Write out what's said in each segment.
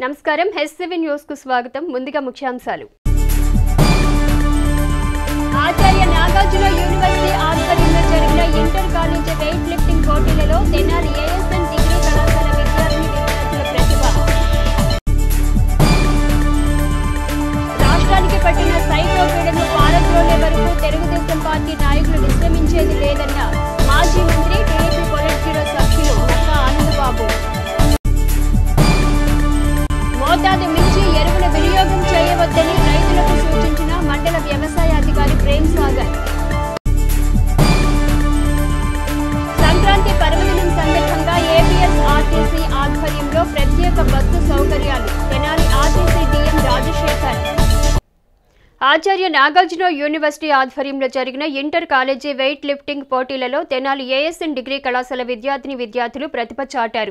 నమస్కారం HCV news కు స్వాగతం ముందుగా ముఖ్యాంశాలు ఆచార్య నాగార్జున యూనివర్సిటీ ఆధ్వర్యంలో జరిగిన ఇంటర్ కాలేజీ వెయిట్ లిఫ్టింగ్ పోటీలలో తెనాలి ఏఎస్ఎన్ డిగ్రీ కళాశాల విద్యార్థిని విద్యార్థుల ప్రతిభ రాష్ట్రానికి పట్టిన సైకో పీడను పారద్రోలే వరకు తెలుగుదేశం పార్టీ నాయకులు విశ్రమించేది లేదన్న మాజీ మంత్రి టీడీపీ పొలిట్ బ్యూరో సభ్యులు నక్కా ఆనందబాబు మోతాదు మించి ఎరువుల వినియోగం చేయవద్దని రైతులకు సూచించిన మండల వ్యవసాయ అధికారి ప్రేమ్ సాగర్ సంక్రాంతి పర్వదినం సందర్భంగా ఏపీఎస్ ఆర్టీసీ ఆధ్వర్యంలో ప్రత్యేక బస్సు సౌకర్యాలు Tenali RTC DM Rajasekhar Acharya Nagarjuna university ఆధ్వర్యంలో జరిగిన ఇంటర్ కాలేజీ వెయిట్ లిఫ్టింగ్ పోటీలలో తెనాలి ఏఎస్ఎన్ డిగ్రీ కళాశాల విద్యార్థిని విద్యార్థులు ప్రతిభ చాటారు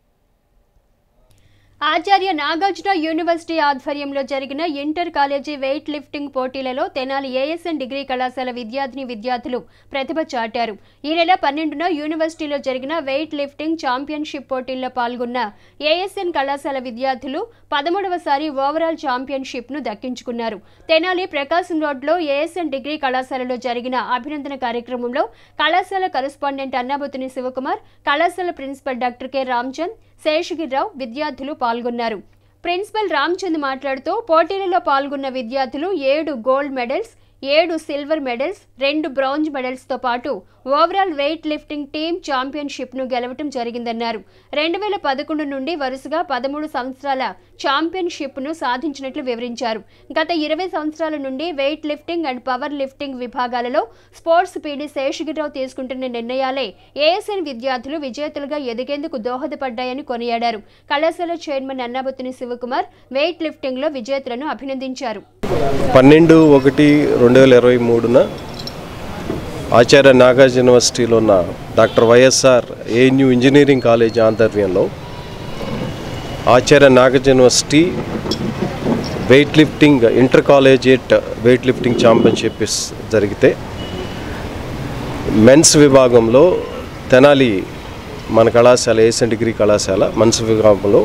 ఆచార్య నాగార్జున యూనివర్సిటీ ఆధ్వర్యంలో జరిగిన ఇంటర్ కాలేజీ వెయిట్ లిఫ్టింగ్ పోటీలలో తెనాలి ఏఎస్ఎన్ డిగ్రీ కళాశాల విద్యార్థిని విద్యార్థులు ప్రతిభ చాటారు ఈ నెల పన్నెండున యూనివర్సిటీలో జరిగిన వెయిట్ లిఫ్టింగ్ ఛాంపియన్షిప్ పోటీల్లో పాల్గొన్న ఏఎస్ఎన్ కళాశాల విద్యార్థులు పదమూడవసారి ఓవరాల్ ఛాంపియన్షిప్ ను దక్కించుకున్నారు తెనాలి ప్రకాశం రోడ్లో ఏఎస్ఎన్ డిగ్రీ కళాశాలలో జరిగిన అభినందన కార్యక్రమంలో కళాశాల కరెస్పాండెంట్ అన్నాబుతుని శివకుమార్ కళాశాల principal doctor K Ramchand Seshagirirao విద్యార్థులు పాల్గొన్నారు ప్రిన్సిపల్ రామ్చంద్ మాట్లాడుతూ పోటీలలో పాల్గొన్న విద్యార్థులు ఏడు గోల్డ్ మెడల్స్ ఏడు సిల్వర్ మెడల్స్ రెండు బ్రాంజ్ మెడల్స్తో పాటు ఓవరాల్ వెయిట్ లిఫ్టింగ్ టీమ్ ఛాంపియన్షిప్ను గెలవటం జరిగిందన్నారు రెండు వేల పదకొండు నుండి వరుసగా పదమూడు సంవత్సరాల ఛాంపియన్షిప్ను సాధించినట్లు వివరించారు గత ఇరవై సంవత్సరాల నుండి weight lifting and power lifting విభాగాలలో స్పోర్ట్స్ పీడి శేషగిరిరావు తీసుకుంటున్న నిర్ణయాలే ఏఎస్ఎన్ విద్యార్థులు విజేతలుగా ఎదిగేందుకు దోహదపడ్డాయని కొనియాడారు కళాశాల చైర్మన్ అన్నాబుత్తిని శివకుమార్ వెయిట్ లిఫ్టింగ్లో విజేతలను అభినందించారు పన్నెండు ఒకటి రెండు వేల ఇరవై మూడున ఆచార్య నాగార్జున యూనివర్సిటీలో ఉన్న doctor YSR ANU engineering college ఆధ్వర్యంలో Acharya Nagarjuna university weight lifting inter collegiate weight lifting championship జరిగితే మెన్స్ విభాగంలో తెనాలి మన కళాశాల ఏసెన్ డిగ్రీ కళాశాల మెన్స్ విభాగంలో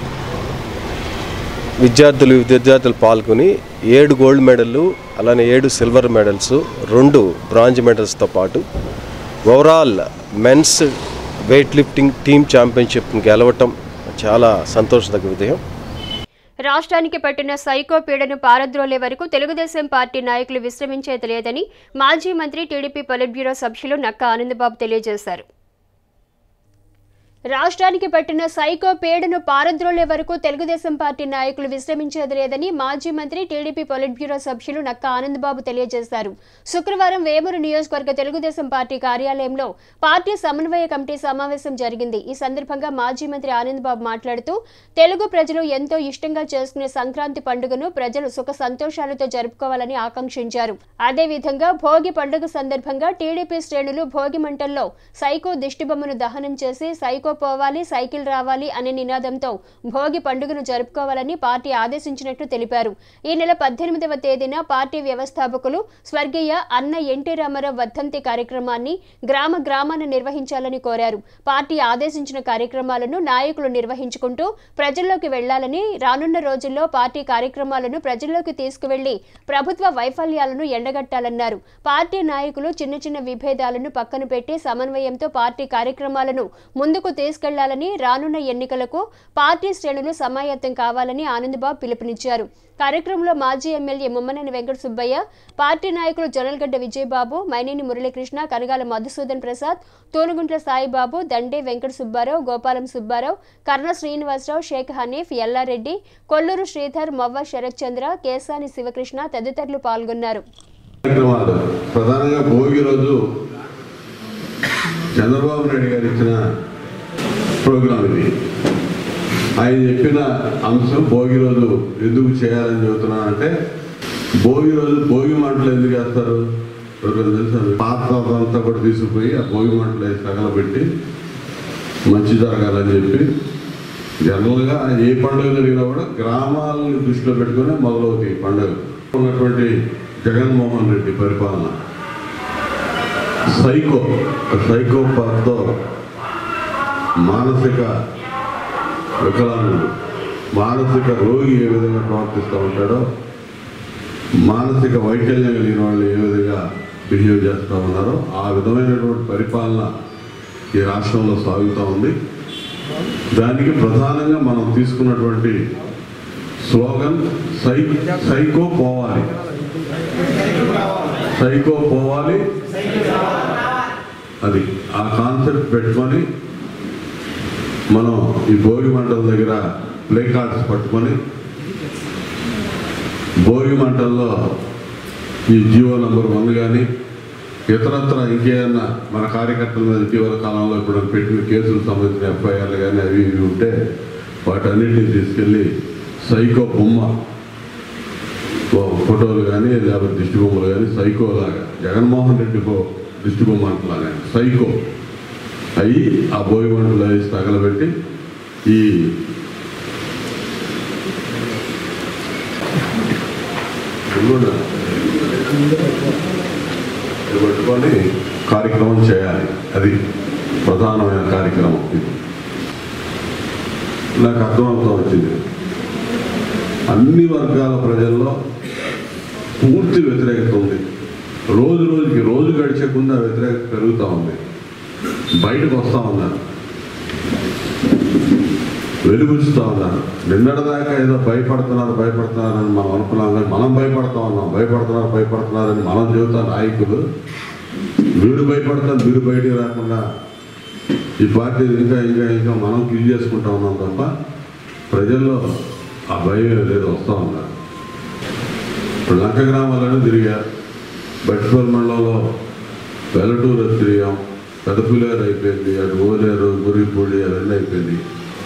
విద్యార్థులు విద్యార్థులు పాల్గొని ఏడు గోల్డ్ మెడల్లు అలానే ఏడు సిల్వర్ మెడల్స్ రెండు బ్రాంజ్ మెడల్స్తో పాటు overall men's weight lifting team championship గెలవటం చాలా సంతోషదగ్గ విషయం రాష్ట్రానికి పట్టిన సైకో పీడను పారద్రోలే వరకు తెలుగుదేశం పార్టీ నాయకులు విశ్రమించేది లేదని మాజీ మంత్రి టీడీపీ పొలిట్ బ్యూరో సభ్యులు నక్కా ఆనందబాబు తెలియజేశారు రాష్ట్రానికి పట్టిన సైకో పేడను పారద్రోలే వరకు తెలుగుదేశం పార్టీ నాయకులు విశ్రమించేది లేదని మాజీ మంత్రి టీడీపీ పొలిట్ బ్యూరో సభ్యులు నక్క ఆనందబాబు తెలియజేశారు శుక్రవారం వేమూరు నియోజకవర్గ తెలుగుదేశం పార్టీ కార్యాలయంలో పార్టీ సమన్వయ కమిటీ సమావేశం జరిగింది ఈ సందర్భంగా మాజీ మంత్రి ఆనందబాబు మాట్లాడుతూ తెలుగు ప్రజలు ఎంతో ఇష్టంగా చేసుకునే సంక్రాంతి పండుగను ప్రజలు సుఖ సంతోషాలతో జరుపుకోవాలని ఆకాంక్షించారు అదేవిధంగా భోగి పండుగ సందర్భంగా టీడీపీ శ్రేణులు భోగి మంటల్లో సైకో దిష్టిబొమ్మను దహనం చేసి సైకో పోవాలి సైకిల్ రావాలి అనే నినాదంతో భోగి పండుగను జరుపుకోవాలని పార్టీ ఆదేశించినట్లు తెలిపారు ఈ నెల పద్దెనిమిదవ తేదీన పార్టీ వ్యవస్థాపకులు స్వర్గీయ అన్న ఎన్టీ రామారావు వర్ధంతి కార్యక్రమాన్ని గ్రామ గ్రామాన నిర్వహించాలని కోరారు పార్టీ ఆదేశించిన కార్యక్రమాలను నాయకులు నిర్వహించుకుంటూ ప్రజల్లోకి వెళ్లాలని రానున్న రోజుల్లో పార్టీ కార్యక్రమాలను ప్రజల్లోకి తీసుకువెళ్లి ప్రభుత్వ వైఫల్యాలను ఎండగట్టాలన్నారు పార్టీ నాయకులు చిన్న చిన్న విభేదాలను పక్కన పెట్టి సమన్వయంతో పార్టీ కార్యక్రమాలను ముందుకు తీసుకెళ్లాలని రానున్న ఎన్నికలకు పార్టీ శ్రేణులు సమాయత్తం కావాలని ఆనందబాబు పిలుపునిచ్చారు కార్యక్రమంలో మాజీ ఎమ్మెల్యే ముమ్మనేని వెంకట సుబ్బయ్య పార్టీ నాయకులు జొన్నలగడ్డ విజయబాబు మైనేని మురళీకృష్ణ కనగాల మధుసూదన్ ప్రసాద్ తూనుగుంట్ల సాయిబాబు దండే వెంకట సుబ్బారావు గోపాలం సుబ్బారావు కర్ణ శ్రీనివాసరావు షేక్ హనీఫ్ ఎల్లారెడ్డి కొల్లూరు శ్రీధర్ మొవ్వ శరత్ చంద్ర కేసాని శివకృష్ణ తదితరులు పాల్గొన్నారు కార్యక్రమాలు ప్రధానంగా భోగి రోజు చంద్రబాబు నాయుడు గారు ఇచ్చిన ప్రోగ్రాం ఇది ఆయన చెప్పిన అంశం భోగి రోజు ఎందుకు చేయాలని చెబుతున్నానంటే భోగి రోజు భోగి మంటలు ఎందుకు వేస్తారు ఎవరికైనా తెలుసా పాత అంతా కూడా తీసుకుపోయి ఆ భోగి మంటలు వేసి తగలబెట్టి మంచి జరగాలని చెప్పి జనరల్గా ఏ పండుగ జరిగినా కూడా గ్రామాలను దృష్టిలో పెట్టుకుని మొదలవుతాయి ఈ పండుగ ఉన్నటువంటి జగన్మోహన్ రెడ్డి పరిపాలన సైకో సైకోపాత్తో మానసిక వికలాంగులు మానసిక రోగి ఏ విధంగా ప్రవర్తిస్తూ ఉంటాడో మానసిక వైకల్యం కలిగిన వాళ్ళు ఏ విధంగా బిహేవ్ చేస్తూ ఉన్నారో ఆ విధమైనటువంటి పరిపాలన ఈ రాష్ట్రంలో సాగుతూ ఉంది దానికి ప్రధానంగా మనం తీసుకున్నటువంటి స్లోగన్ సై సైకో పోవాలి సైకో పోవాలి అది ఆ కాన్సెప్ట్ పెట్టుకొని మనం ఈ భోగి మంటల దగ్గర ప్లే కార్డ్స్ పట్టుకొని భోగి మంటల్లో ఈ జియో నంబర్ వన్ కానీ ఇతరత్ర ఇంకేదన్నా మన కార్యకర్తల మీద ఇటీవల కాలంలో ఇప్పుడు పెట్టిన కేసులకు సంబంధించిన ఎఫ్ఐఆర్లు కానీ అవి ఇవి ఉంటే వాటన్నిటిని తీసుకెళ్ళి సైకో బొమ్మ ఫో- ఫోటోలు కానీ లేకపోతే దిష్టి బొమ్మలు కానీ సైకో లాగా జగన్మోహన్ రెడ్డి ఫో దిష్టి బొమ్మ అంటలాగా సైకో అయ్యి ఆ భోగి మంటలు వేసి తగలబెట్టి ఈ ఇల్లును ఇది పట్టుకొని కార్యక్రమం చేయాలి అది ప్రధానమైన కార్యక్రమం ఇది నాకు అర్థమవుతూ వచ్చింది అన్ని వర్గాల ప్రజల్లో పూర్తి వ్యతిరేకత ఉంది రోజు రోజుకి రోజు గడిచకుండా వ్యతిరేకత పెరుగుతూ ఉంది బయటకు వస్తూ ఉన్నారు వెలుగుస్తూ ఉన్నారు నిన్నటిదాకా ఏదో భయపడుతున్నారు భయపడుతున్నారని మనం అనుకున్నాం కానీ మనం భయపడతా ఉన్నాం భయపడుతున్నారు భయపడుతున్నారని మనం చెబుతా నాయకులు వీడు భయపడతారు వీడు బయటికి రాకుండా ఈ పార్టీ ఇంకా ఇంకా ఇంకా మనం కిల్ చేసుకుంటా ఉన్నాం తప్ప ప్రజల్లో ఆ భయం లేదు వస్తూ ఉన్నారు ఇప్పుడు లంక గ్రామాలను తిరిగారు బట్టిపల్లి మండలంలో వెల్లటూరు తిరిగాం పెదపులేరు అయిపోయింది అటు ఓలేరు గురిపూడి అవన్నీ అయిపోయింది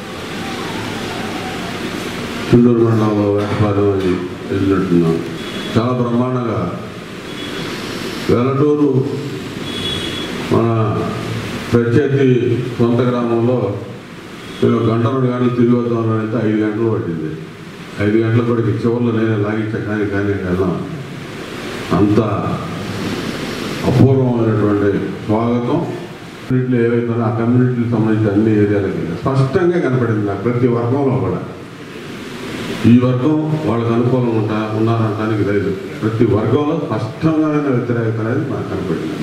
చుండూరు మండలంలో వేటపాలెం అది వెళ్ళినట్టున్నాం చాలా బ్రహ్మాండంగా వెల్లటూరు మన ప్రత్యర్థి సొంత గ్రామంలో మేము గంట రెండు గంటలు తిరిగి వద్దామని అయితే ఐదు గంటలు పట్టింది ఐదు గంటల కొడుకు చివరిలో నేనే లాగించా కానీ కానీ వెళ్ళాం అంత అపూర్వమైనటువంటి స్వాగతం కమ్యూనిటీలు ఏవైతే ఆ కమ్యూనిటీకి సంబంధించిన అన్ని ఏరియాలకి స్పష్టంగా కనపడింది నాకు ప్రతి వర్గంలో కూడా ఈ వర్గం వాళ్ళకి అనుకూలంగా ఉంటా ఉన్నారంటానికి లేదు ప్రతి వర్గంలో స్పష్టమైన వ్యతిరేకత అనేది నాకు కనపడింది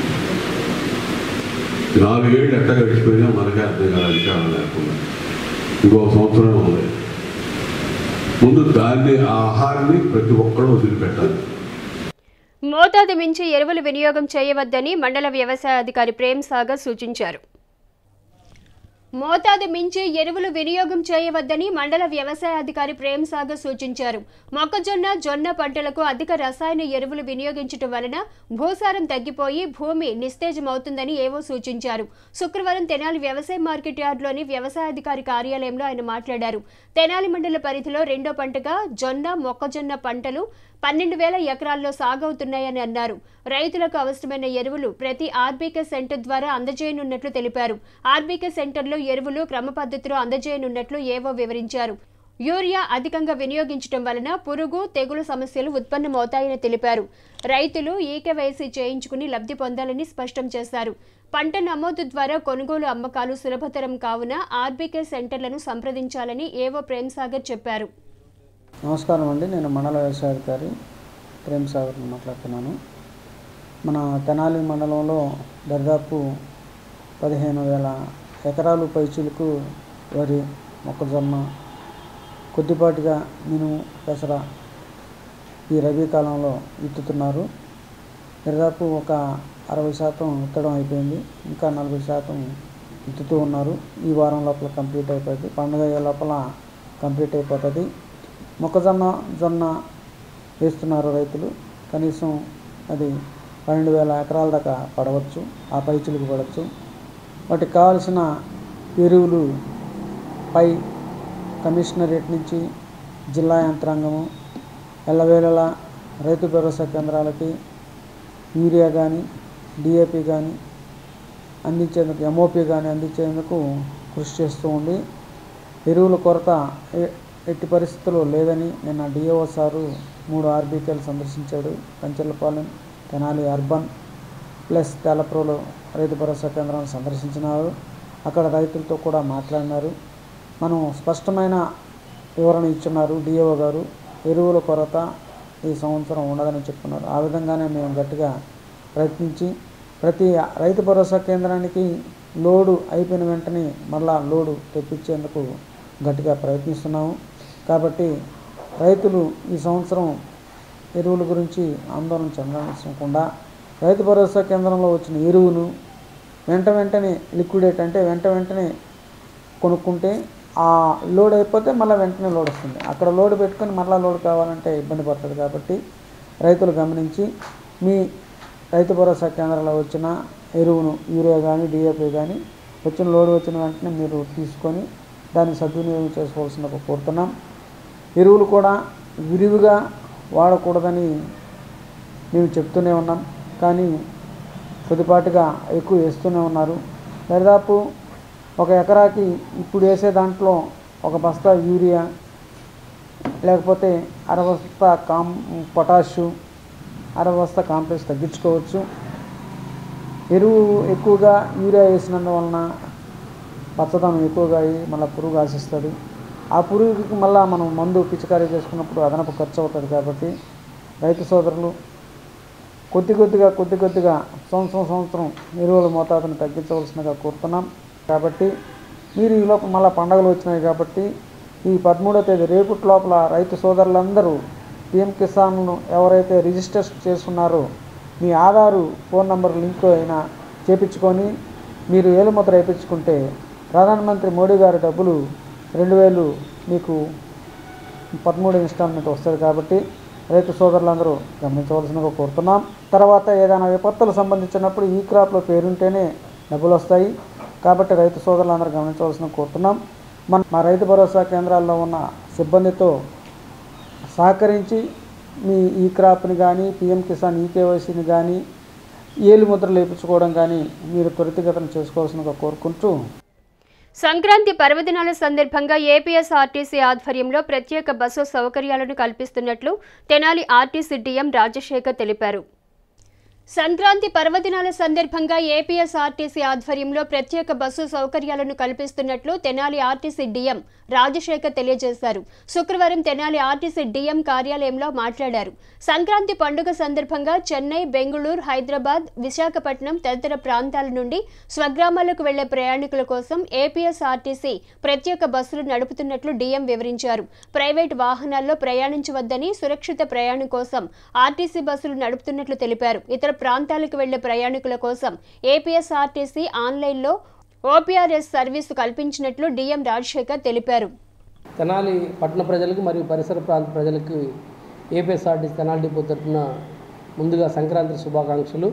నాలుగేళ్ళు ఎట్ట గడిచిపోయినా మనకే అర్థం కాదు అధికారం లేకుండా ఇంకో సంవత్సరం ఉంది ముందు దాన్ని ఆ ఆహారాన్ని ప్రతి ఒక్కరూ వదిలిపెట్టాలి మోతాదు మించి ఎరువులు వినియోగం చేయవద్దని మండల వ్యవసాయ అధికారి ప్రేమ్ సాగర్ సూచించారు మోతాదు మించి ఎరువులు వినియోగం చేయవద్దని మండల వ్యవసాయ అధికారి ప్రేమ్ సాగర్ సూచించారు మొక్కజొన్న జొన్న పంటలకు అధిక రసాయన ఎరువులు వినియోగించడం వలన భూసారం తగ్గిపోయి భూమి నిస్తేజమవుతుందని ఏవో సూచించారు శుక్రవారం తెనాలి వ్యవసాయ మార్కెట్ యార్డ్లోని వ్యవసాయ అధికారి కార్యాలయంలో ఆయన మాట్లాడారు తెనాలి మండల పరిధిలో రెండో పంటగా జొన్న మొక్కజొన్న పంటలు పన్నెండు వేల ఎకరాల్లో సాగవుతున్నాయని అన్నారు రైతులకు అవసరమైన ఎరువులు ప్రతి ఆర్బీకే సెంటర్ ద్వారా అందజేయనున్నట్లు తెలిపారు ఆర్బీకే సెంటర్లో ఎరువులు క్రమ పద్ధతిలో అందజేయనున్నట్లు ఏవో వివరించారు యూరియా అధికంగా వినియోగించడం వలన పురుగు తెగులు సమస్యలు ఉత్పన్నమవుతాయని తెలిపారు రైతులు ఈకేవైసీ చేయించుకుని లబ్ధి పొందాలని స్పష్టం చేశారు పంట నమోదు ద్వారా కొనుగోలు అమ్మకాలు సులభతరం కావున ఆర్బీకే సెంటర్లను సంప్రదించాలని ఏవో ప్రేమ్సాగర్ చెప్పారు నమస్కారం అండి నేను మండల వ్యవసాయాధికారి ప్రేమ్ సాగర్ మాట్లాడుతున్నాను మన తెనాలి మండలంలో దరిదాపు పదిహేను వేల ఎకరాలు పైచీలకు వరి మొక్కజొన్న కొద్దిపాటిగా మినుము పెసర ఈ రబీ కాలంలో విత్తుతున్నారు దాదాపు ఒక అరవై శాతం విత్తడం అయిపోయింది ఇంకా నలభై శాతం విత్తుతూ ఉన్నారు ఈ వారం లోపల కంప్లీట్ అయిపోతుంది పండుగ అయ్యే లోపల కంప్లీట్ అయిపోతుంది మొక్కజొన్న జొన్న వేస్తున్నారు రైతులు కనీసం అది పన్నెండు వేల ఎకరాల దాకా పడవచ్చు ఆ పైచులకు పడవచ్చు వాటికి కావాల్సిన ఎరువులు పై కమిషనరేట్ నుంచి జిల్లా యంత్రాంగము ఎల్లవేళలా రైతు భరోసా కేంద్రాలకి యూరియా కానీ డిఏపి కానీ అందించేందుకు ఎంఓపి కానీ అందించేందుకు కృషి చేస్తూ ఉంది ఎరువుల కొరత ఎ- ఎట్టి పరిస్థితుల్లో లేదని నిన్న డిఓ సారు మూడు ఆర్బీకేలు సందర్శించాడు కంచెలపాలెం తెనాలి అర్బన్ ప్లస్ తెలప్రోలు రైతు భరోసా కేంద్రాన్ని సందర్శించినారు అక్కడ రైతులతో కూడా మాట్లాడినారు మనం స్పష్టమైన వివరణ ఇచ్చున్నారు డిఓ గారు ఎరువుల కొరత ఈ సంవత్సరం ఉండదని చెప్తున్నారు ఆ విధంగానే మేము గట్టిగా ప్రయత్నించి ప్రతి రైతు భరోసా కేంద్రానికి లోడు అయిపోయిన వెంటనే మళ్ళా లోడు తెప్పించేందుకు గట్టిగా ప్రయత్నిస్తున్నాము కాబట్టి రైతులు ఈ సంవత్సరం ఎరువుల గురించి ఆందోళన చెందకుండా రైతు భరోసా కేంద్రంలో వచ్చిన ఎరువును వెంట వెంటనే లిక్విడేట్ అంటే వెంట వెంటనే కొనుక్కుంటే ఆ లోడ్ అయిపోతే మళ్ళీ వెంటనే లోడ్ వస్తుంది అక్కడ లోడ్ పెట్టుకొని మళ్ళీ లోడ్ కావాలంటే ఇబ్బంది పడుతుంది కాబట్టి రైతులు గమనించి మీ రైతు భరోసా కేంద్రాల్లో వచ్చిన ఎరువును యూరియా కానీ డిఏపి కానీ వచ్చిన లోడ్ వచ్చిన వెంటనే మీరు తీసుకొని దాన్ని సద్వినియోగం చేసుకోవాల్సిన కోరుతున్నాం ఎరువులు కూడా విరివిగా వాడకూడదని మేము చెప్తూనే ఉన్నాం కానీ కొద్దిపాటుగా ఎక్కువ వేస్తూనే ఉన్నారు దాదాపు ఒక ఎకరాకి ఇప్పుడు వేసే దాంట్లో ఒక బస్తా యూరియా లేకపోతే అర బస్తా కాం పొటాషు అర బస్తా కాంప్లెక్స్ తగ్గించుకోవచ్చు ఎరువు ఎక్కువగా యూరియా వేసినందువలన పచ్చదనం ఎక్కువగా అయ్యి మళ్ళీ పురుగు ఆశిస్తుంది ఆ పురుగుకి మళ్ళీ మనం మందు పిచికారీ చేసుకున్నప్పుడు అదనపు ఖర్చు అవుతుంది కాబట్టి రైతు సోదరులు కొద్ది కొద్దిగా కొద్ది కొద్దిగా సంవత్సరం సంవత్సరం ఎరువుల మోతాదును తగ్గించవలసినగా కోరుతున్నాం కాబట్టి మీరు ఈ లోపల మళ్ళీ పండగలు వచ్చినాయి కాబట్టి ఈ పదమూడో తేదీ రేపటి లోపల రైతు సోదరులందరూ పిఎం కిసాన్ను ఎవరైతే రిజిస్టర్ చేసుకున్నారో మీ ఆధారు ఫోన్ నంబర్ లింక్ అయినా చేపించుకొని మీరు ఏలుముద్ర వేయించుకుంటే ప్రధానమంత్రి మోడీ గారి డబ్బులు రెండు వేలు మీకు పదమూడు ఇన్స్టాల్మెంట్ వస్తుంది కాబట్టి రైతు సోదరులందరూ గమనించవలసినగా కోరుతున్నాం తర్వాత ఏదైనా విపత్తులు సంబంధించినప్పుడు ఈ క్రాప్లో పేరుంటేనే డబ్బులు వస్తాయి కాబట్టి రైతు సోదరులందరూ గమనించవలసిన కోరుతున్నాం మన మా రైతు భరోసా కేంద్రాల్లో ఉన్న సిబ్బందితో సహకరించి మీ ఈ క్రాప్ని కానీ పిఎం కిసాన్ ఈకేవైసీని కానీ ఏలు ముద్రలు వేయించుకోవడం కానీ మీరు త్వరితగతిన చేసుకోవాల్సినగా కోరుకుంటూ సంక్రాంతి పర్వదినాల సందర్భంగా ఏపీఎస్ఆర్టీసీ ఆధ్వర్యంలో ప్రత్యేక బస్సు సౌకర్యాలను కల్పిస్తున్నట్లు తెనాలి ఆర్టీసీ డీఎం రాజశేఖర్ తెలిపారు సంక్రాంతి పర్వదినాల సందర్భంగా ఏపీఎస్ఆర్టీసీ ఆధ్వర్యంలో ప్రత్యేక బస్సు సౌకర్యాలను కల్పిస్తున్నట్లు తెనాలి ఆర్టీసీ డీఎం రాజశేఖర్ తెలియజేశారు శుక్రవారం తెనాలి ఆర్టీసీ డీఎం కార్యాలయంలో మాట్లాడారు సంక్రాంతి పండుగ సందర్భంగా చెన్నై బెంగళూరు హైదరాబాద్ విశాఖపట్నం తదితర ప్రాంతాల నుండి స్వగ్రామాలకు వెళ్లే ప్రయాణికుల కోసం ఏపీఎస్ఆర్టీసీ ప్రత్యేక బస్సులు నడుపుతున్నట్లు డీఎం వివరించారు ప్రైవేట్ వాహనాల్లో ప్రయాణించవద్దని సురక్షిత ప్రయాణం కోసం ఆర్టీసీ బస్సులు నడుపుతున్నట్లు తెలిపారు ఇతర ప్రాంతాలకు వెళ్లే ప్రయాణికుల కోసం ఏపీఎస్ఆర్టీసీ ఆన్లైన్లో ఓపీఆర్ఎస్ సర్వీసు కల్పించినట్లు డీఎం రాజశేఖర్ తెలిపారు తెనాలి పట్టణ ప్రజలకు మరియు పరిసర ప్రాంత ప్రజలకు ఏపీఎస్ఆర్టీసీ తెనాలి డిపో తరఫున ముందుగా సంక్రాంతి శుభాకాంక్షలు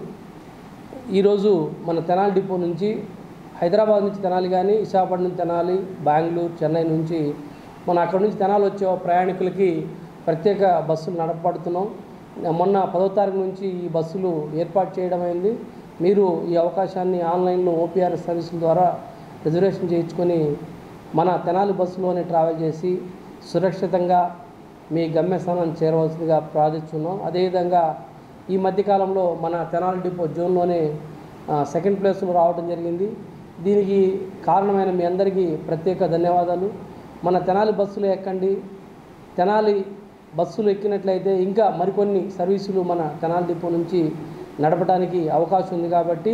ఈరోజు మన తెనాలి డిపో నుంచి హైదరాబాద్ నుంచి తెనాలి కానీ విశాఖపట్నం నుంచి తెనాలి బెంగళూరు చెన్నై నుంచి మనం అక్కడ నుంచి తెనాలి వచ్చే ప్రయాణికులకి ప్రత్యేక బస్సులు నడపబడుతున్నాం మొన్న పదో తారీఖు నుంచి ఈ బస్సులు ఏర్పాటు చేయడం అయింది మీరు ఈ అవకాశాన్ని ఆన్లైన్లో ఓపీఆర్ సర్వీసుల ద్వారా రిజర్వేషన్ చేయించుకొని మన తెనాలి బస్సులోనే ట్రావెల్ చేసి సురక్షితంగా మీ గమ్యస్థానాన్ని చేరవలసిందిగా ప్రార్థిస్తున్నాం అదేవిధంగా ఈ మధ్యకాలంలో మన తెనాలి డిపో జోన్లోనే ఆ, సెకండ్ ప్లేస్లో రావడం జరిగింది దీనికి కారణమైన మీ అందరికీ ప్రత్యేక ధన్యవాదాలు మన తెనాలి బస్సులు ఎక్కండి తెనాలి బస్సులు ఎక్కినట్లయితే ఇంకా మరికొన్ని సర్వీసులు మన తెనాలి డిపో నుంచి నడపడానికి అవకాశం ఉంది కాబట్టి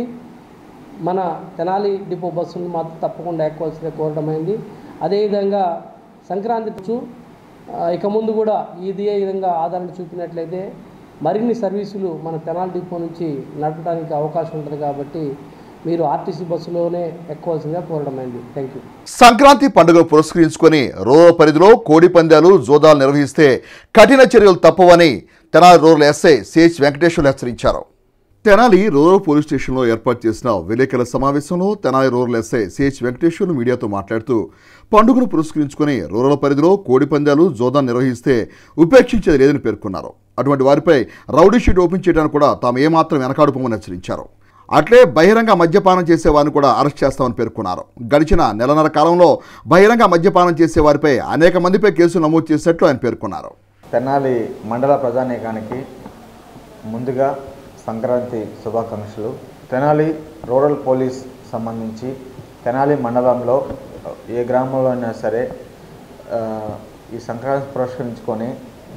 మన తెనాలి డిపో బస్సులను మాత్రం తప్పకుండా ఎక్కవలసిందే కోరడమైంది అదేవిధంగా సంక్రాంతి వచ్చు ఆ, ఇక ముందు కూడా ఇదే విధంగా ఆదరణ చూపినట్లయితే మరిన్ని సర్వీసులు మన తెనాలి డిపో నుంచి నడపడానికి అవకాశం ఉంటుంది కాబట్టి మీరు ఆర్టీసీ బస్సులోనే ఎక్కవలసిందిగా కోరడమైంది థ్యాంక్ యూ సంక్రాంతి పండుగ పురస్కరించుకొని రూరల్ పరిధిలో కోడి పందాలు జోదాలు నిర్వహిస్తే కఠిన చర్యలు తప్పవని Tenali rural SI CH Venkateswarlu హెచ్చరించారు తెనాలి రూరల్ పోలీస్ స్టేషన్లో ఏర్పాటు చేసిన విలేకరుల సమావేశంలో Tenali rural SI CH Venkateswarlu మీడియాతో మాట్లాడుతూ పండుగను పురస్కరించుకొని రూరల్ పరిధిలో కోడి పందాలు జోదాలు నిర్వహిస్తే ఉపేక్షించేది లేదని పేర్కొన్నారు అటువంటి వారిపై రౌడీ షీట్ ఓపెన్ చేయడానికి కూడా తాము ఏమాత్రం వెనకాడుపోమని హెచ్చరించారు అట్లే బహిరంగ మద్యపానం చేసే వారిని కూడా అరెస్ట్ చేస్తామని పేర్కొన్నారు గడిచిన నెలన్నర కాలంలో బహిరంగ మద్యపానం చేసే వారిపై అనేక మందిపై కేసులు నమోదు చేసినట్లు ఆయన పేర్కొన్నారు తెనాలి మండల ప్రజానీకానికి ముందుగా సంక్రాంతి శుభాకాంక్షలు తెనాలి రూరల్ పోలీస్ సంబంధించి తెనాలి మండలంలో ఏ గ్రామంలో అయినా సరే ఆ, ఈ సంక్రాంతి పురస్కరించుకొని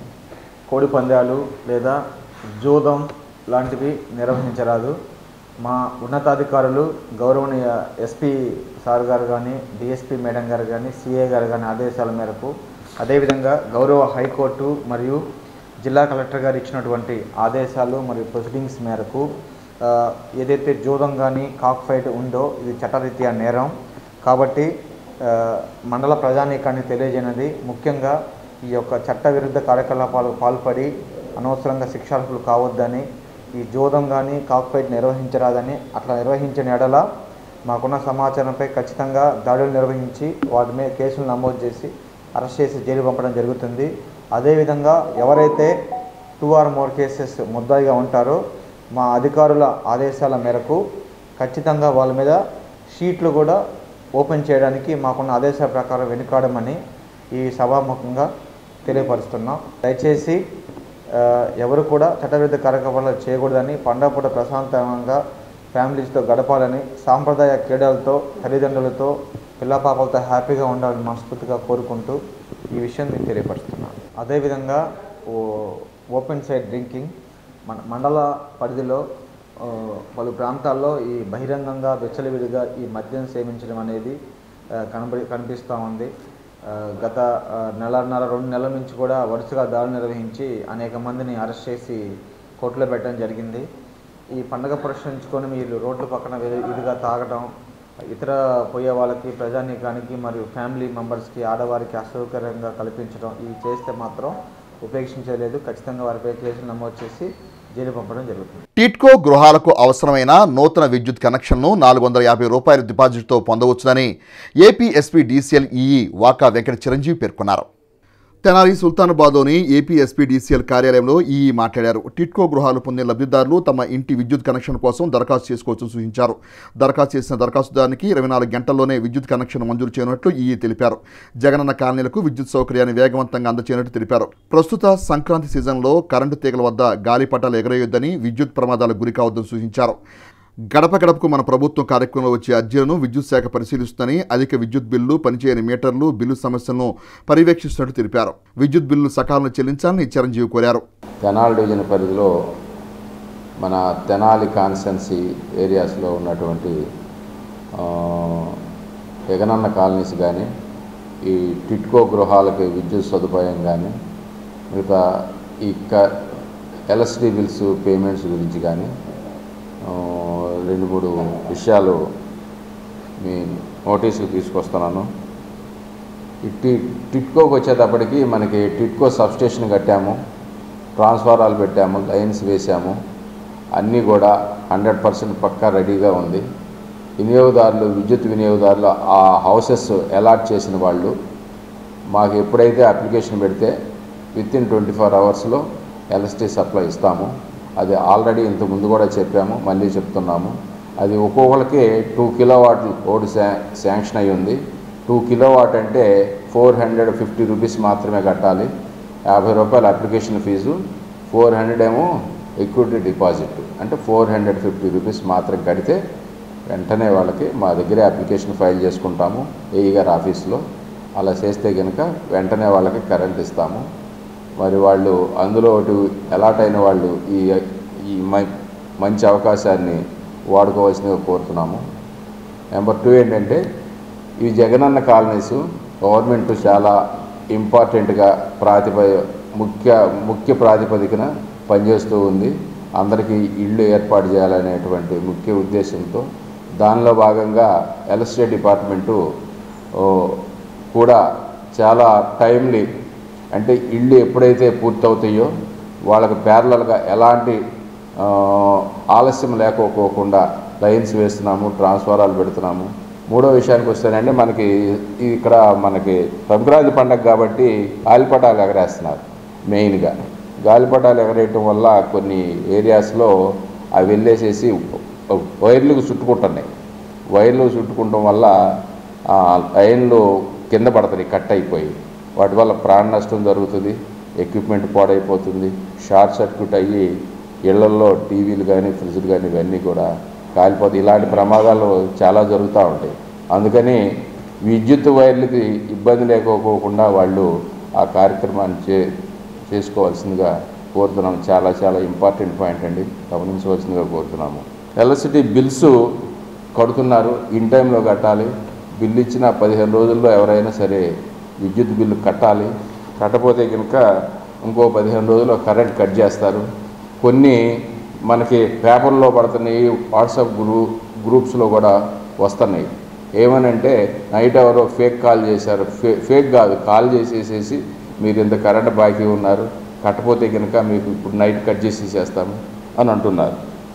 కోడి పందాలు లేదా జూదం లాంటివి నిర్వహించరాదు మా ఉన్నతాధికారులు గౌరవనీయ ఎస్పీ సార్ గారు కానీ డిఎస్పీ మేడం గారు కానీ సిఏ గారు కానీ ఆదేశాల మేరకు అదేవిధంగా గౌరవ హైకోర్టు మరియు జిల్లా కలెక్టర్ గారు ఇచ్చినటువంటి ఆదేశాలు మరియు ప్రొసీడింగ్స్ మేరకు ఆ, ఏదైతే జూదం కానీ కాక్ ఫైట్ ఉందో ఇది చట్టరీత్యా నేరం కాబట్టి ఆ, మండల ప్రజానీకాన్ని తెలియజేయనది ముఖ్యంగా ఈ యొక్క చట్ట విరుద్ధ కార్యకలాపాలకు పాల్పడి అనవసరంగా శిక్షార్హులు కావద్దని ఈ జోదం కానీ కాక్ఫైట్ నిర్వహించరాదని అట్లా నిర్వహించిన ఎడల మాకున్న సమాచారంపై ఖచ్చితంగా దాడులు నిర్వహించి వాటి మీద కేసులు నమోదు చేసి అరెస్ట్ చేసి జైలు పంపడం జరుగుతుంది అదేవిధంగా ఎవరైతే టూ ఆర్ మోర్ కేసెస్ ముద్దాయిగా ఉంటారో మా అధికారుల ఆదేశాల మేరకు ఖచ్చితంగా వాళ్ళ మీద షీట్లు కూడా ఓపెన్ చేయడానికి మాకున్న ఆదేశాల ప్రకారం వెనుకాడమని ఈ సభాముఖంగా తెలియపరుస్తున్నాం దయచేసి ఆ, ఎవరు కూడా చట్టవిరుద్ధ కార్యకలాపాలు చేయకూడదని పండగ పూట ప్రశాంతంగా ఫ్యామిలీస్తో గడపాలని సాంప్రదాయ క్రీడలతో తల్లిదండ్రులతో పిల్ల పాపలతో హ్యాపీగా ఉండాలని మనస్ఫూర్తిగా కోరుకుంటూ ఈ విషయం మీకు తెలియపరుస్తున్నాను అదేవిధంగా ఓ ఓపెన్ సైడ్ డ్రింకింగ్ మన మండల పరిధిలో ఆ, పలు ప్రాంతాల్లో ఈ బహిరంగంగా విచ్చలవిడిగా ఈ మద్యం సేవించడం అనేది ఆ, కనబడి కనిపిస్తూ ఉంది ఆ, గత ఆ, నెలన్నర రెండు నెలల నుంచి కూడా వరుసగా దాడులు నిర్వహించి అనేక మందిని అరెస్ట్ చేసి కోర్టులో పెట్టడం జరిగింది ఈ పండగ పురస్కరించుకొని మీరు రోడ్ల పక్కన విధి- విధిగా తాగడం ఇతర పోయే వాళ్ళకి ప్రజానీకానికి మరియు ఫ్యామిలీ మెంబర్స్కి ఆడవారికి అసౌకర్యంగా కల్పించడం ఇవి చేస్తే మాత్రం ఉపేక్షించలేదు ఖచ్చితంగా వారిపై కేసులు నమోదు చేసి జైలు పంపడం జరుగుతుంది టిట్కో గృహాలకు అవసరమైన నూతన విద్యుత్ కనెక్షన్ను నాలుగు వందల యాభై రూపాయల డిపాజిట్తో పొందవచ్చునని AP SP DCL EE Vaka Venkata Chiranjeevi పేర్కొన్నారు తెనాలి సుల్తానాబాద్లోని ఏపీ ఎస్పీ డీసీఎల్ కార్యాలయంలో ఈఈ మాట్లాడారు టిట్కో గృహాలు పొందే లబ్ధిదారులు తమ ఇంటి విద్యుత్ కనెక్షన్ కోసం దరఖాస్తు చేసుకోవచ్చని సూచించారు దరఖాస్తు చేసిన దరఖాస్తుదారునికి ఇరవై నాలుగు గంటల్లోనే విద్యుత్ కనెక్షన్ మంజూరు చేయనున్నట్లు ఈఈ తెలిపారు జగనన్న కాలనీలకు విద్యుత్ సౌకర్యాన్ని వేగవంతంగా అందచేయనున్నట్టు తెలిపారు ప్రస్తుత సంక్రాంతి సీజన్లో కరెంటు తీగల వద్ద గాలిపటాలు ఎగరేయొద్దని విద్యుత్ ప్రమాదాలకు గురి కావద్దని సూచించారు గడప గడపకు మన ప్రభుత్వం కార్యక్రమంలో వచ్చే అర్జీలను విద్యుత్ శాఖ పరిశీలిస్తుందని అధిక విద్యుత్ బిల్లు పనిచేయని మీటర్లు బిల్లు సమస్యలను పర్యవేక్షిస్తున్నట్టు తెలిపారు విద్యుత్ బిల్లు సకాలంలో చెల్లించాలని చిరంజీవి కోరారు తెనాలి డివిజన్ పరిధిలో మన తెనాలి కాన్స్టెన్సీ ఏరియాస్లో ఉన్నటువంటి ఆ, ఎగనన్న కాలనీస్ కానీ ఈ టిట్కో గృహాలకి విద్యుత్ సదుపాయం కానీ మిగతా ఈ క ఎలక్ట్రిసిటీ బిల్స్ పేమెంట్స్ గురించి కానీ ఆ, రెండు మూడు విషయాలు మీ నోటీసుకు తీసుకొస్తున్నాను ఈ టి టిట్కోకి వచ్చేటప్పటికి మనకి టిట్కో సబ్స్టేషన్ కట్టాము ట్రాన్స్ఫారాలు పెట్టాము లైన్స్ వేసాము అన్నీ కూడా హండ్రెడ్ పర్సెంట్ పక్కా రెడీగా ఉంది వినియోగదారులు విద్యుత్ వినియోగదారులు ఆ హౌసెస్ అలాట్ చేసిన వాళ్ళు మాకు ఎప్పుడైతే అప్లికేషన్ పెడితే విత్ ఇన్ ట్వంటీ ఫోర్ అవర్స్లో ఎలక్ట్రిసిటీ సప్లై ఇస్తాము అది ఆల్రెడీ ఇంత ముందు కూడా చెప్పాము మళ్ళీ చెప్తున్నాము అది ఒక్కొక్కరికి టూ కిలో వాట్ కోడ్ శా శాంక్షన్ అయి ఉంది టూ కిలో వాట్ అంటే ఫోర్ హండ్రెడ్ ఫిఫ్టీ రూపీస్ మాత్రమే కట్టాలి యాభై రూపాయల అప్లికేషన్ ఫీజు ఫోర్ హండ్రెడ్ ఏమో ఎక్విటీ డిపాజిట్ అంటే ఫోర్ హండ్రెడ్ ఫిఫ్టీ రూపీస్ మాత్రం కడితే వెంటనే వాళ్ళకి మా దగ్గరే అప్లికేషన్ ఫైల్ చేసుకుంటాము ఏఈ గారి ఆఫీస్లో అలా చేస్తే కనుక వెంటనే వాళ్ళకి కరెంట్ ఇస్తాము మరి వాళ్ళు అందులో ఒకటి అలాట్ అయిన వాళ్ళు ఈ ఈ మ- మంచి అవకాశాన్ని వాడుకోవాల్సిందిగా కోరుతున్నాము నెంబర్ టూ ఏంటంటే ఈ జగనన్న కాలనీస్ గవర్నమెంట్ చాలా ఇంపార్టెంట్గా ప్రాతిప ముఖ్య ముఖ్య ప్రాతిపదికన పనిచేస్తూ ఉంది అందరికీ ఇళ్ళు ఏర్పాటు చేయాలనేటువంటి ముఖ్య ఉద్దేశంతో దానిలో భాగంగా ఎలక్ట్రిసిటీ డిపార్ట్మెంటు ఓ, కూడా చాలా టైమ్లీ అంటే ఇళ్ళు ఎప్పుడైతే పూర్తవుతాయో వాళ్ళకి ప్యారలల్గా ఎలాంటి ఆ, ఆలస్యం లేకపోకుండా లైన్స్ వేస్తున్నాము ట్రాన్స్ఫారాలు పెడుతున్నాము మూడో విషయానికి వస్తేనండి మనకి ఈ- ఇక్కడ మనకి సంక్రాంతి పండగ కాబట్టి గాలిపటాలు ఎగరేస్తున్నారు మెయిన్గా గాలిపటాలు ఎగరేయటం వల్ల కొన్ని ఏరియాస్లో అవి వెళ్ళేసేసి వైర్లకు చుట్టుకుంటున్నాయి వైర్లు చుట్టుకుంటం వల్ల ఆ, లైన్లు కింద పడతాయి కట్ అయిపోయి వాటి వల్ల ప్రాణ నష్టం జరుగుతుంది ఎక్విప్మెంట్ పాడైపోతుంది షార్ట్ సర్క్యూట్ అయ్యి ఇళ్లల్లో టీవీలు కానీ ఫ్రిడ్జ్లు కానీ ఇవన్నీ కూడా కాలిపోతాయి ఇలాంటి ప్రమాదాలు చాలా జరుగుతూ ఉంటాయి అందుకని విద్యుత్ వైర్లకి ఇబ్బంది లేకపోకుండా వాళ్ళు ఆ కార్యక్రమాన్ని చే చేసుకోవాల్సిందిగా కోరుతున్నాము చాలా చాలా ఇంపార్టెంట్ పాయింట్ అండి గమనించవలసిందిగా కోరుతున్నాము ఎలక్ట్రిసిటీ బిల్స్ కడుతున్నారు ఇన్ టైంలో కట్టాలి బిల్లు ఇచ్చిన పదిహేను రోజుల్లో ఎవరైనా సరే విద్యుత్ బిల్లు కట్టాలి కట్టపోతే కనుక ఇంకో పదిహేను రోజుల్లో కరెంట్ కట్ చేస్తారు కొన్ని మనకి పేపర్లో పడుతున్నాయి వాట్సాప్ గ్రూ గ్రూప్స్లో కూడా వస్తున్నాయి ఏమనంటే నైట్ ఎవరో ఫేక్ కాల్ చేశారు ఫే ఫేక్ కాదు కాల్ చేసేసేసి మీరు ఇంత కరెంట్ బాకీ ఉన్నారు కట్టపోతే కనుక మీకు ఇప్పుడు నైట్ కట్ చేసి చేస్తాము అని అంటున్నారు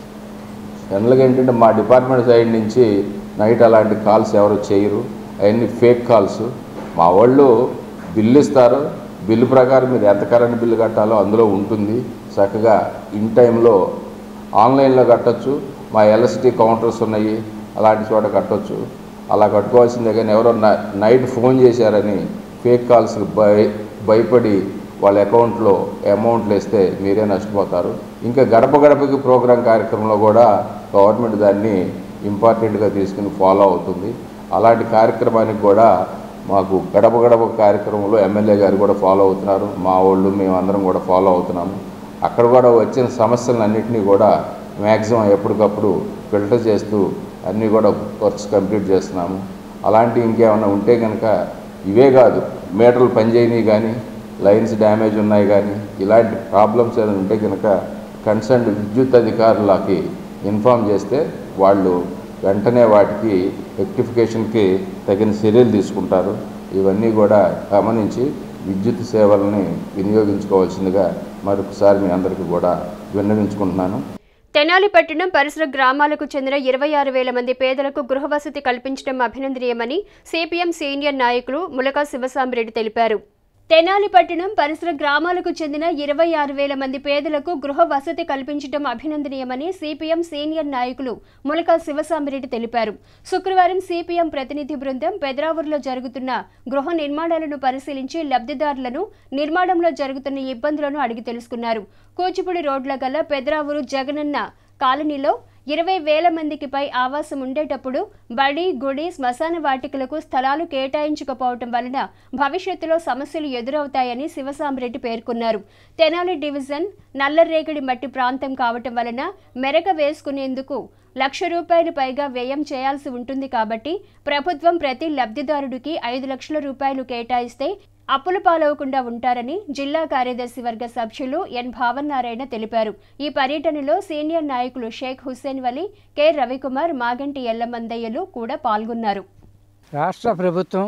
జనరల్గా ఏంటంటే మా డిపార్ట్మెంట్ సైడ్ నుంచి నైట్ అలాంటి కాల్స్ ఎవరు చేయరు అవన్నీ ఫేక్ కాల్స్ మా వాళ్ళు బిల్లు ఇస్తారు బిల్లు ప్రకారం మీరు ఎంత కరెంట్ బిల్లు కట్టాలో అందులో ఉంటుంది చక్కగా ఇన్ టైంలో ఆన్లైన్లో కట్టొచ్చు మా ఎలక్ట్రిసిటీ కౌంటర్స్ ఉన్నాయి అలాంటి చోట కట్టొచ్చు అలా కట్టుకోవాల్సిందే కానీ ఎవరో నై- నైట్ ఫోన్ చేశారని ఫేక్ కాల్స్ భయ భయపడి వాళ్ళ అకౌంట్లో అమౌంట్లు వేస్తే మీరే నష్టపోతారు ఇంకా గడప గడపకి ప్రోగ్రాం కార్యక్రమంలో కూడా గవర్నమెంట్ దాన్ని ఇంపార్టెంట్గా తీసుకుని ఫాలో అవుతుంది అలాంటి కార్యక్రమానికి కూడా మాకు గడప గడప కార్యక్రమంలో ఎమ్మెల్యే గారు కూడా ఫాలో అవుతున్నారు మా వాళ్ళు మేమందరం కూడా ఫాలో అవుతున్నాము అక్కడ కూడా వచ్చిన సమస్యలన్నింటినీ కూడా మ్యాక్సిమం ఎప్పటికప్పుడు ఫిల్టర్ చేస్తూ అన్నీ కూడా వర్క్స్ కంప్లీట్ చేస్తున్నాము అలాంటి ఇంకేమైనా ఉంటే కనుక ఇవే కాదు మీటర్లు పనిచేయని కానీ లైన్స్ డ్యామేజ్ ఉన్నాయి కానీ ఇలాంటి ప్రాబ్లమ్స్ ఏమైనా ఉంటే కనుక కన్సర్న్ విద్యుత్ అధికారులకి ఇన్ఫామ్ చేస్తే వాళ్ళు వెంటనే వాటికి రెక్టిఫికేషన్కి తగిన చర్యలు తీసుకుంటారు ఇవన్నీ కూడా గమనించి విద్యుత్ సేవలని వినియోగించుకోవాల్సిందిగా మరొకసారి మీ అందరికీ కూడా విన్నవించుకుంటున్నాను తెనాలి పట్టణం పరిసర గ్రామాలకు చెందిన ఇరవై ఆరు వేల మంది పేదలకు గృహవసతి కల్పించడం అభినందనీయమని సిపిఎం సీనియర్ నాయకులు ములకా శివసాంబరెడ్డి తెలిపారు తెనాలి పట్టణం పరిసర గ్రామాలకు చెందిన ఇరవై ఆరు వేల మంది పేదలకు గృహ వసతి కల్పించడం అభినందనీయమని సిపిఎం సీనియర్ నాయకులు ములకా శివసాంబరెడ్డి తెలిపారు శుక్రవారం సిపిఎం ప్రతినిధి బృందం పెదరావూరులో జరుగుతున్న గృహ నిర్మాణాలను పరిశీలించి లబ్ధిదారులను నిర్మాణంలో జరుగుతున్న ఇబ్బందులను అడిగి తెలుసుకున్నారు కూచిపూడి రోడ్ల గల పెదరావూరు జగనన్న కాలనీలో ఇరవై వేల మందికి పై ఆవాసం ఉండేటప్పుడు బడి గుడి శ్మశాన వాటికలకు స్థలాలు కేటాయించకపోవటం వలన భవిష్యత్తులో సమస్యలు ఎదురవుతాయని శివసాంబరెడ్డి పేర్కొన్నారు తెనాలి డివిజన్ నల్లరేగడి మట్టి ప్రాంతం కావటం వలన మెరక వేసుకునేందుకు లక్ష రూపాయలు పైగా వ్యయం చేయాల్సి ఉంటుంది కాబట్టి ప్రభుత్వం ప్రతి లబ్ధిదారుడికి ఐదు లక్షల రూపాయలు కేటాయిస్తే అప్పుల పాలవకుండా ఉంటారని జిల్లా కార్యదర్శి వర్గ సభ్యులు ఎన్ భావన్నారాయణ తెలిపారు ఈ పర్యటనలో సీనియర్ నాయకులు షేక్ హుస్సేన్ వలి కె రవికుమార్ మాగంటి ఎల్లమందయ్యలు కూడా పాల్గొన్నారు రాష్ట్ర ప్రభుత్వం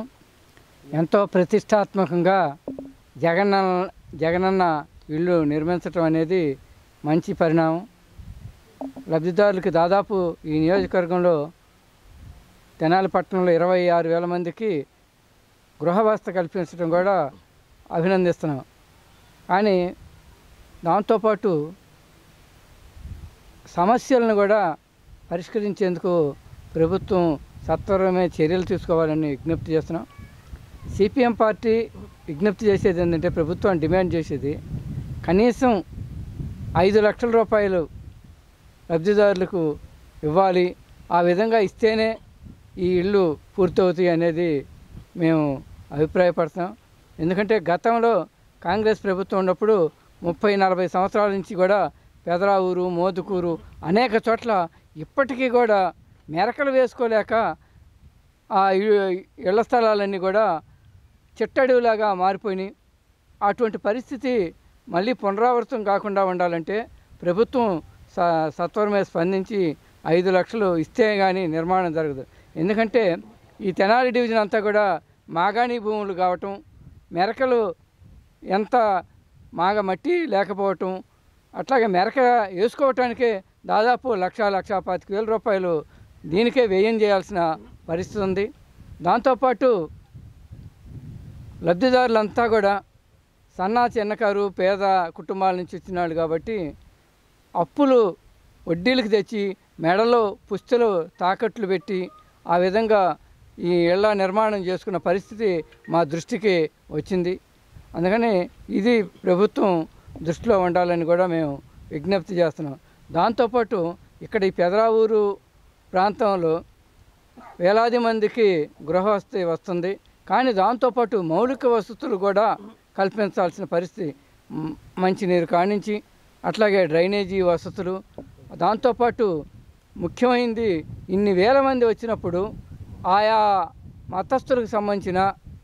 ఎంతో ప్రతిష్టాత్మకంగా జగనన్న జగనన్న ఇల్లు నిర్మించటం అనేది మంచి పరిణామం లబ్ధిదారులకి దాదాపు ఈ నియోజకవర్గంలో తెనాలి పట్టణంలో ఇరవై ఆరు వేల మందికి గృహవ్యవస్థ కల్పించడం కూడా అభినందిస్తున్నాం కానీ దాంతోపాటు సమస్యలను కూడా పరిష్కరించేందుకు ప్రభుత్వం సత్వరమే చర్యలు తీసుకోవాలని విజ్ఞప్తి చేస్తున్నాం సిపిఎం పార్టీ విజ్ఞప్తి చేసేది ఏంటంటే ప్రభుత్వం డిమాండ్ చేసేది కనీసం ఐదు లక్షల రూపాయలు లబ్ధిదారులకు ఇవ్వాలి ఆ విధంగా ఇస్తేనే ఈ ఇళ్ళు పూర్తవుతాయి అనేది మేము అభిప్రాయపడతాం ఎందుకంటే గతంలో కాంగ్రెస్ ప్రభుత్వం ఉన్నప్పుడు ముప్పై నలభై సంవత్సరాల నుంచి కూడా పెదరావూరు మోదుకూరు అనేక చోట్ల ఇప్పటికీ కూడా మెరకలు వేసుకోలేక ఆ ఇ- ఇళ్ల స్థలాలన్నీ కూడా చిట్టడిలాగా మారిపోయినాయి అటువంటి పరిస్థితి మళ్ళీ పునరావృతం కాకుండా ఉండాలంటే ప్రభుత్వం స సత్వరమే స్పందించి ఐదు లక్షలు ఇస్తే కానీ నిర్మాణం జరగదు ఎందుకంటే ఈ తెనాలి డివిజన్ అంతా కూడా మాగాణి భూములు కావటం మెరకలు ఎంత మాగ మట్టి లేకపోవటం అట్లాగే మెరక వేసుకోవటానికే దాదాపు లక్ష లక్ష పాతిక వేల రూపాయలు దీనికే వ్యయం చేయాల్సిన పరిస్థితి ఉంది దాంతోపాటు లబ్ధిదారులంతా కూడా సన్నా చిన్నకారు పేద కుటుంబాల నుంచి వచ్చిన వాళ్ళు కాబట్టి అప్పులు వడ్డీలకు తెచ్చి మెడలో పుస్తలు తాకట్లు పెట్టి ఆ విధంగా ఈ ఇళ్ళ నిర్మాణం చేసుకున్న పరిస్థితి మా దృష్టికి వచ్చింది అందుకని ఇది ప్రభుత్వం దృష్టిలో ఉండాలని కూడా మేము విజ్ఞప్తి చేస్తున్నాం దాంతోపాటు ఇక్కడ ఈ పెదరావూరు ప్రాంతంలో వేలాది మందికి గృహవసతి వస్తుంది కానీ దాంతోపాటు మౌలిక వసతులు కూడా కల్పించాల్సిన పరిస్థితి మ్, మంచినీరు కానించి అట్లాగే డ్రైనేజీ వసతులు దాంతోపాటు ముఖ్యమైనది ఇన్ని వేల మంది వచ్చినప్పుడు ఆయా మతస్థులకు సంబంధించిన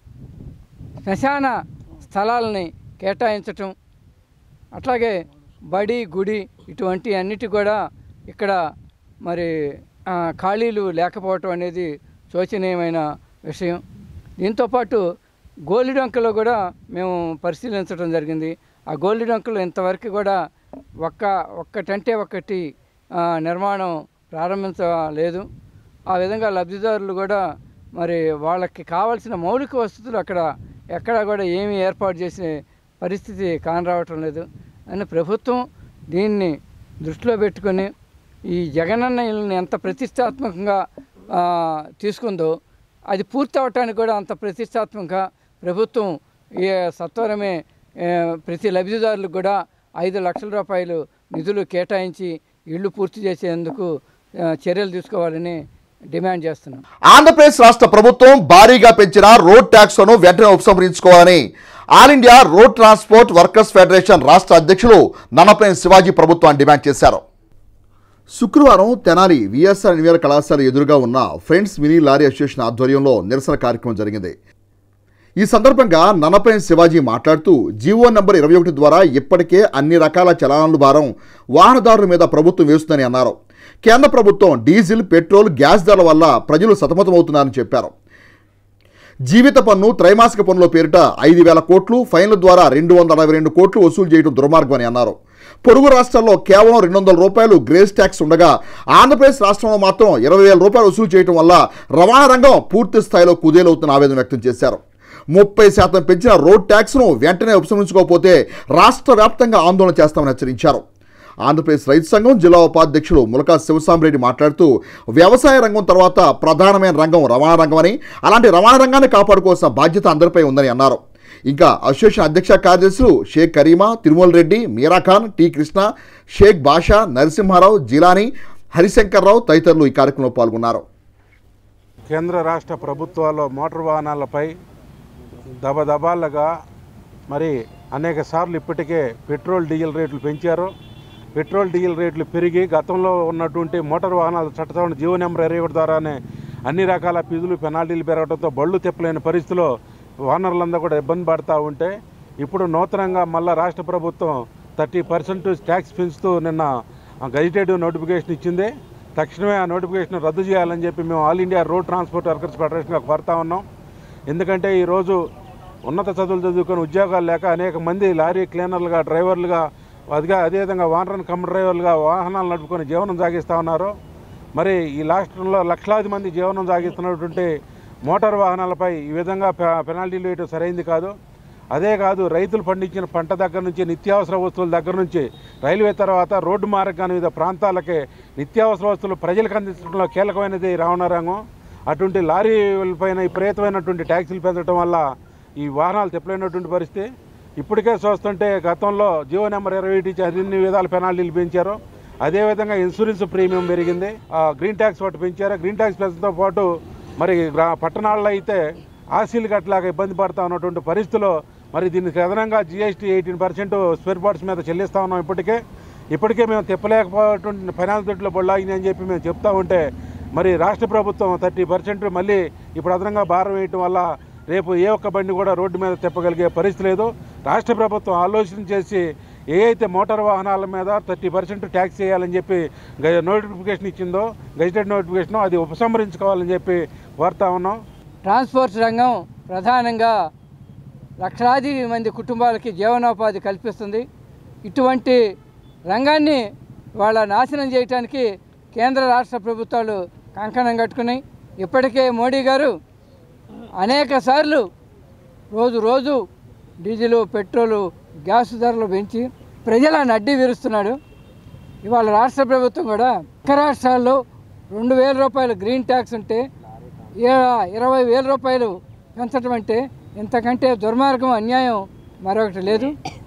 శ్మశాన స్థలాలని కేటాయించటం అట్లాగే బడి గుడి ఇటువంటి అన్నిటి కూడా ఇక్కడ మరి ఆ, ఖాళీలు లేకపోవటం అనేది శోచనీయమైన విషయం దీంతోపాటు గోలిడొంకలో కూడా మేము పరిశీలించడం జరిగింది ఆ గోలిడొంకలో ఇంతవరకు కూడా ఒక్క ఒక్కటంటే ఒక్కటి ఆ, నిర్మాణం ప్రారంభించలేదు ఆ విధంగా లబ్ధిదారులు కూడా మరి వాళ్ళకి కావాల్సిన మౌలిక వసతులు అక్కడ ఎక్కడ కూడా ఏమీ ఏర్పాటు చేసే పరిస్థితి కానరావటం లేదు అని ప్రభుత్వం దీన్ని దృష్టిలో పెట్టుకొని ఈ జగనన్న ఇల్లుని ఎంత ప్రతిష్టాత్మకంగా ఆ, తీసుకుందో అది పూర్తి అవటానికి కూడా అంత ప్రతిష్టాత్మకంగా ప్రభుత్వం ఈ సత్వరమే ఏ, ప్రతి లబ్ధిదారులకు కూడా ఐదు లక్షల రూపాయలు నిధులు కేటాయించి ఇళ్ళు పూర్తి చేసేందుకు ఆ, చర్యలు తీసుకోవాలని డిమాండ్ చేస్తున్నాం ఆంధ్రప్రదేశ్ రాష్ట్ర ప్రభుత్వం భారీగా పెంచిన రోడ్ ట్యాక్స్లను వెంటనే ఉపసంహరించుకోవాలని all India road transport workers federation రాష్ట్ర అధ్యక్షులు నన్నపనేని శివాజీ ప్రభుత్వాన్ని డిమాండ్ చేశారు శుక్రవారం తెనాలి విఎస్ఆర్ ఇంజనీర్ కళాశాల ఎదురుగా ఉన్న ఫ్రెండ్స్ మినీ లారీ అసోసియేషన్ ఆధ్వర్యంలో నిరసన కార్యక్రమం జరిగింది ఈ సందర్భంగా నన్నపనేని శివాజీ మాట్లాడుతూ జీవో నంబర్ ఇరవై ఒకటి ద్వారా ఇప్పటికే అన్ని రకాల చలానాల భారం వాహనదారుల మీద ప్రభుత్వం వేస్తుందని అన్నారు కేంద్ర ప్రభుత్వం డీజిల్ పెట్రోల్ గ్యాస్ ధరల వల్ల ప్రజలు సతమతమవుతున్నారని చెప్పారు జీవిత పన్ను త్రైమాసిక పన్నుల పేరిట ఐదు వేల కోట్లు ఫైన్ల ద్వారా రెండు వందల అరవై రెండు కోట్లు వసూలు చేయడం దుర్మార్గం అని అన్నారు పొరుగు రాష్ట్రాల్లో కేవలం రెండు వందల రూపాయలు గ్రేస్ ట్యాక్స్ ఉండగా ఆంధ్రప్రదేశ్ రాష్ట్రంలో మాత్రం ఇరవై వేల రూపాయలు వసూలు చేయడం వల్ల రవాణా రంగం పూర్తి స్థాయిలో కుదేలవుతున్న ఆవేదన వ్యక్తం చేశారు ముప్పై శాతం పెంచిన రోడ్ ట్యాక్స్ను వెంటనే ఉపసంహరించుకోకపోతే రాష్ట్ర వ్యాప్తంగా ఆందోళన చేస్తామని హెచ్చరించారు ఆంధ్రప్రదేశ్ రైతు సంఘం జిల్లా ఉపాధ్యక్షులు ములకా శివసాంబరెడ్డి మాట్లాడుతూ వ్యవసాయ రంగం తర్వాత ప్రధానమైన రంగం రవాణా రంగం అని అలాంటి రవాణా రంగాన్ని కాపాడుకోవాల్సిన బాధ్యత అందరిపై ఉందని అన్నారు ఇంకా అసోసియేషన్ అధ్యక్ష కార్యదర్శులు షేక్ కరీమా తిరుమల రెడ్డి మీరాఖాన్ టి కృష్ణ షేక్ బాషా నరసింహారావు జిలానీ హరిశంకర్రావు తదితరులు ఈ కార్యక్రమంలో పాల్గొన్నారు కేంద్ర రాష్ట్ర ప్రభుత్వాలు మోటార్ వాహనాలపై దబదబాలుగా మరి అనేక సార్లు ఇప్పటికే పెట్రోల్ డీజిల్ రేట్లు పెంచారు పెట్రోల్ డీజిల్ రేట్లు పెరిగి గతంలో ఉన్నటువంటి మోటార్ వాహనాల చట్టసవరణ జీవో నెంబర్ ఇరవై ఒకటి ద్వారానే అన్ని రకాల ఫీజులు పెనాల్టీలు పెరగడంతో బళ్ళు తిప్పలేని పరిస్థితిలో ఓనర్లందరూ కూడా ఇబ్బంది పడుతూ ఉంటే ఇప్పుడు నూతనంగా మళ్ళా రాష్ట్ర ప్రభుత్వం థర్టీ పర్సెంట్ ట్యాక్స్ పెంచుతూ నిన్న గజిటేటివ్ నోటిఫికేషన్ ఇచ్చింది తక్షణమే ఆ నోటిఫికేషన్ రద్దు చేయాలని చెప్పి మేము all India road transport workers ఫెడరేషన్గా కోరుతా ఉన్నాం ఎందుకంటే ఈరోజు ఉన్నత చదువులు చదువుకొని ఉద్యోగాలు లేక అనేక మంది లారీ క్లీనర్లుగా డ్రైవర్లుగా అదిగా అదేవిధంగా వానరన్ కమ్ డ్రైవర్లుగా వాహనాలు నడుపుకొని జీవనం సాగిస్తూ ఉన్నారు మరి ఈ రాష్ట్రంలో లక్షలాది మంది జీవనం సాగిస్తున్నటువంటి మోటార్ వాహనాలపై ఈ విధంగా పె- పెనాల్టీలు వేయడం సరైంది కాదు అదే కాదు రైతులు పండించిన పంట దగ్గర నుంచి నిత్యావసర వస్తువుల దగ్గర నుంచి రైల్వే తర్వాత రోడ్డు మార్గాన్ని వివిధ ప్రాంతాలకి నిత్యావసర వస్తువులు ప్రజలకు అందించడంలో కీలకమైనది రవాణా రంగం అటువంటి లారీలపైన విపరీతమైనటువంటి ట్యాక్సీలు పెంచడం వల్ల ఈ వాహనాలు తెప్పలేనటువంటి పరిస్థితి ఇప్పటికే చూస్తుంటే గతంలో జియో నెంబర్ ఇరవై ఒకటి ఇచ్చి అన్ని విధాల పెనాల్టీలు పెంచారు అదేవిధంగా ఇన్సూరెన్స్ ప్రీమియం పెరిగింది ఆ గ్రీన్ ట్యాక్స్ ఒకటి పెంచారు గ్రీన్ ట్యాక్స్ పెంచడంతో పాటు మరి గ్రా పట్టణాల్లో అయితే ఆశీలు కట్టలాగా ఇబ్బంది పడతా ఉన్నటువంటి పరిస్థితిలో మరి దీనికి అదనంగా GST eighteen percent spare parts మీద చెల్లిస్తా ఉన్నాం ఇప్పటికే ఇప్పటికే మేము తిప్పలేకపోయేటువంటి ఫైనాన్స్ దొడ్లో బొల్లాగినాయి అని చెప్పి మేము చెప్తా ఉంటే మరి రాష్ట్ర ప్రభుత్వం థర్టీ పర్సెంట్ మళ్ళీ ఇప్పుడు అదనంగా భారం వేయటం వల్ల రేపు ఏ ఒక్క బండి కూడా రోడ్డు మీద తిప్పగలిగే పరిస్థితి లేదు రాష్ట్ర ప్రభుత్వం ఆలోచన చేసి ఏ అయితే మోటార్ వాహనాల మీద థర్టీ పర్సెంట్ ట్యాక్స్ చేయాలని చెప్పి గ- నోటిఫికేషన్ ఇచ్చిందో గెజిటెడ్ నోటిఫికేషన్ అది ఉపసంహరించుకోవాలని చెప్పి కోరుతా ఉన్నాం ట్రాన్స్పోర్ట్ రంగం ప్రధానంగా లక్షలాది మంది కుటుంబాలకి జీవనోపాధి కల్పిస్తుంది ఇటువంటి రంగాన్ని వాళ్ళ నాశనం చేయటానికి కేంద్ర రాష్ట్ర ప్రభుత్వాలు కంకణం కట్టుకున్నాయి ఇప్పటికే మోడీ గారు అనేక సార్లు రోజు రోజు డీజిలు పెట్రోలు గ్యాస్ ధరలు పెంచి ప్రజలను అడ్డి విరుస్తున్నాడు ఇవాళ రాష్ట్ర ప్రభుత్వం కూడా పక్క రాష్ట్రాల్లో రెండు వేల రూపాయలు గ్రీన్ ట్యాక్స్ ఉంటే ఇ- ఇరవై వేల రూపాయలు పెంచడం అంటే ఇంతకంటే దుర్మార్గం అన్యాయం మరొకటి లేదు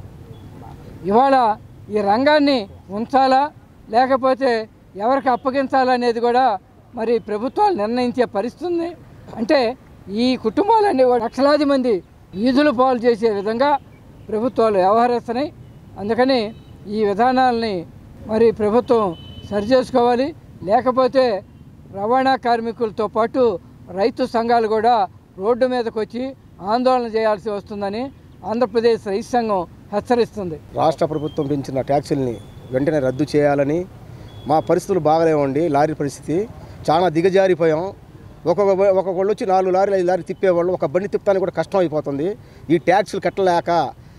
ఇవాళ ఈ రంగాన్ని ఉంచాలా లేకపోతే ఎవరికి అప్పగించాలా అనేది కూడా మరి ప్రభుత్వాలు నిర్ణయించే పరిస్థితి ఉంది అంటే ఈ కుటుంబాలన్నీ కూడా లక్షలాది మంది వీధులు పాలు చేసే విధంగా ప్రభుత్వాలు వ్యవహరిస్తున్నాయి అందుకని ఈ విధానాలని మరి ప్రభుత్వం సరిచేసుకోవాలి లేకపోతే రవాణా కార్మికులతో పాటు రైతు సంఘాలు కూడా రోడ్డు మీదకి వచ్చి ఆందోళన చేయాల్సి వస్తుందని ఆంధ్రప్రదేశ్ రైతు సంఘం హెచ్చరిస్తుంది రాష్ట్ర ప్రభుత్వం పెంచిన ట్యాక్సుల్ని వెంటనే రద్దు చేయాలని మా పరిస్థితులు బాగలేవండి లారీ పరిస్థితి చాలా దిగజారిపోయాం ఒక్కొక్క బ- ఒక్కొక్కళ్ళు వచ్చి నాలుగు లారీలు ఐదు లారీ తిప్పేవాళ్ళు ఒక బండి తిప్పడానికి కూడా కష్టం అయిపోతుంది ఈ ట్యాక్సులు కట్టలేక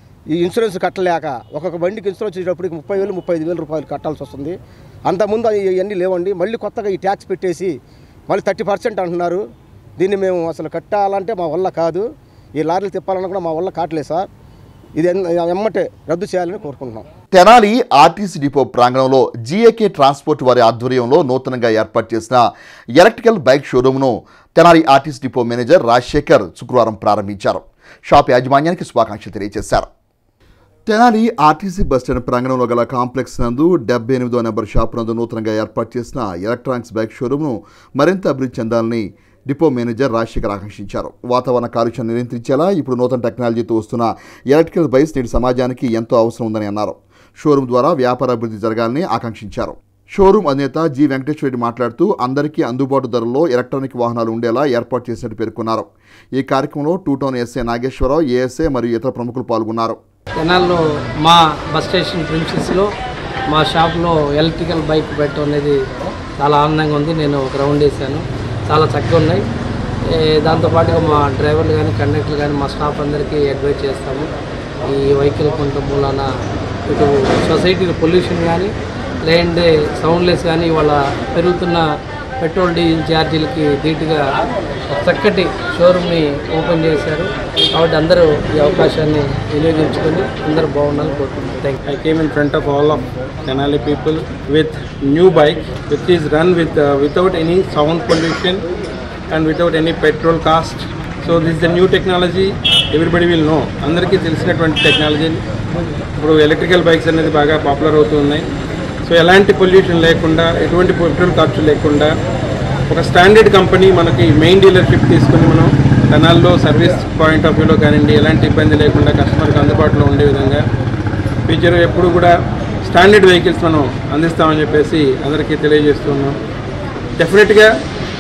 ఈ ఇన్సూరెన్స్ కట్టలేక ఒక్కొక్క బండికి ఇన్సూరెన్స్ వచ్చేటప్పటికి ముప్పై వేలు ముప్పై ఐదు వేలు రూపాయలు కట్టాల్సి వస్తుంది అంతకుముందు ఇవన్నీ లేవండి మళ్ళీ కొత్తగా ఈ ట్యాక్స్ పెట్టేసి మళ్ళీ థర్టీ పర్సెంట్ అంటున్నారు దీన్ని మేము అసలు కట్టాలంటే మా వల్ల కాదు ఈ లారీలు తిప్పాలన్నా కూడా మా వల్ల కావట్లేదు సార్ ఇది ఎన్- ఎమ్మటే రద్దు చేయాలని కోరుకుంటున్నాం తెనాలి ఆర్టీసీ డిపో ప్రాంగణంలో జీఏకే ట్రాన్స్పోర్ట్ వారి ఆధ్వర్యంలో నూతనంగా ఏర్పాటు చేసిన ఎలక్ట్రికల్ బైక్ షోరూమ్ను Tenali RTC depot manager Rajasekhar శుక్రవారం ప్రారంభించారు షాప్ యాజమాన్యానికి శుభాకాంక్షలు తెలియజేశారు తెనాలి ఆర్టీసీ బస్టాండ్ ప్రాంగణంలో గల కాంప్లెక్స్ నందు డెబ్బై ఎనిమిదో నెంబర్ షాప్ నందు నూతనంగా ఏర్పాటు చేసిన ఎలక్ట్రానిక్స్ బైక్ షోరూమ్ను మరింత అభివృద్ధి చెందాలని డిపో మేనేజర్ రాజశేఖర్ ఆకాంక్షించారు వాతావరణ కాలుష్యం నియంత్రించేలా ఇప్పుడు నూతన టెక్నాలజీతో వస్తున్న ఎలక్ట్రికల్ బైక్స్ నేటి సమాజానికి ఎంతో అవసరం ఉందని అన్నారు షోరూమ్ ద్వారా వ్యాపార అభివృద్ధి జరగాలని ఆకాంక్షించారు షోరూమ్ అధినేత జి వెంకటేశ్వర రెడ్డి మాట్లాడుతూ అందరికీ అందుబాటు ధరల్లో ఎలక్ట్రానిక్ వాహనాలు ఉండేలా ఏర్పాటు చేసినట్టు పేర్కొన్నారు ఈ కార్యక్రమంలో two town SA Nageswararao ASA మరియు ఇతర ప్రముఖులు పాల్గొన్నారు తెనాల్లో మా బస్ స్టేషన్ ప్రిన్సెస్లో మా షాప్లో ఎలక్ట్రికల్ బైక్ పెట్టడం అనేది చాలా ఆనందంగా ఉంది నేను ఒక రౌండ్ వేసాను చాలా చక్కగా ఉన్నాయి ఏ, దాంతోపాటుగా మా డ్రైవర్లు కానీ కండక్టర్లు కానీ మా స్టాఫ్ అందరికీ అడ్వైజ్ చేస్తాము ఈ వెహికల్ కొనటం మూలాన ఇటు సొసైటీలో పొల్యూషన్ కానీ లేదంటే సౌండ్లెస్ కానీ ఇవాళ పెరుగుతున్న పెట్రోల్ డీజిల్ ఛార్జీలకి ధీటుగా ఒక చక్కటి షోరూమ్ని ఓపెన్ చేశారు కాబట్టి అందరూ ఈ అవకాశాన్ని వినియోగించుకొని అందరూ బాగుండాలని కోరుకుంటున్నాను thank I came in front of all of Tenali people with new bike which is run with uh, without any sound pollution and without any petrol cost. So this is the new technology everybody will know. అందరికీ తెలిసినటువంటి technology ఇప్పుడు electrical bikes అనేది బాగా popular అవుతూ ఉన్నాయి so ఎలాంటి pollution లేకుండా ఎటువంటి పెట్రోల్ ఖర్చు లేకుండా ఒక స్టాండర్డ్ కంపెనీ మనకి మెయిన్ డీలర్షిప్ తీసుకుని మనం తెనాల్లో సర్వీస్ పాయింట్ ఆఫ్ వ్యూలో కానివ్వండి ఎలాంటి ఇబ్బంది లేకుండా కస్టమర్కి అందుబాటులో ఉండే విధంగా ఫ్యూచర్ ఎప్పుడు కూడా స్టాండర్డ్ వెహికల్స్ మనం అందిస్తామని చెప్పేసి అందరికీ తెలియజేస్తున్నాం డెఫినెట్గా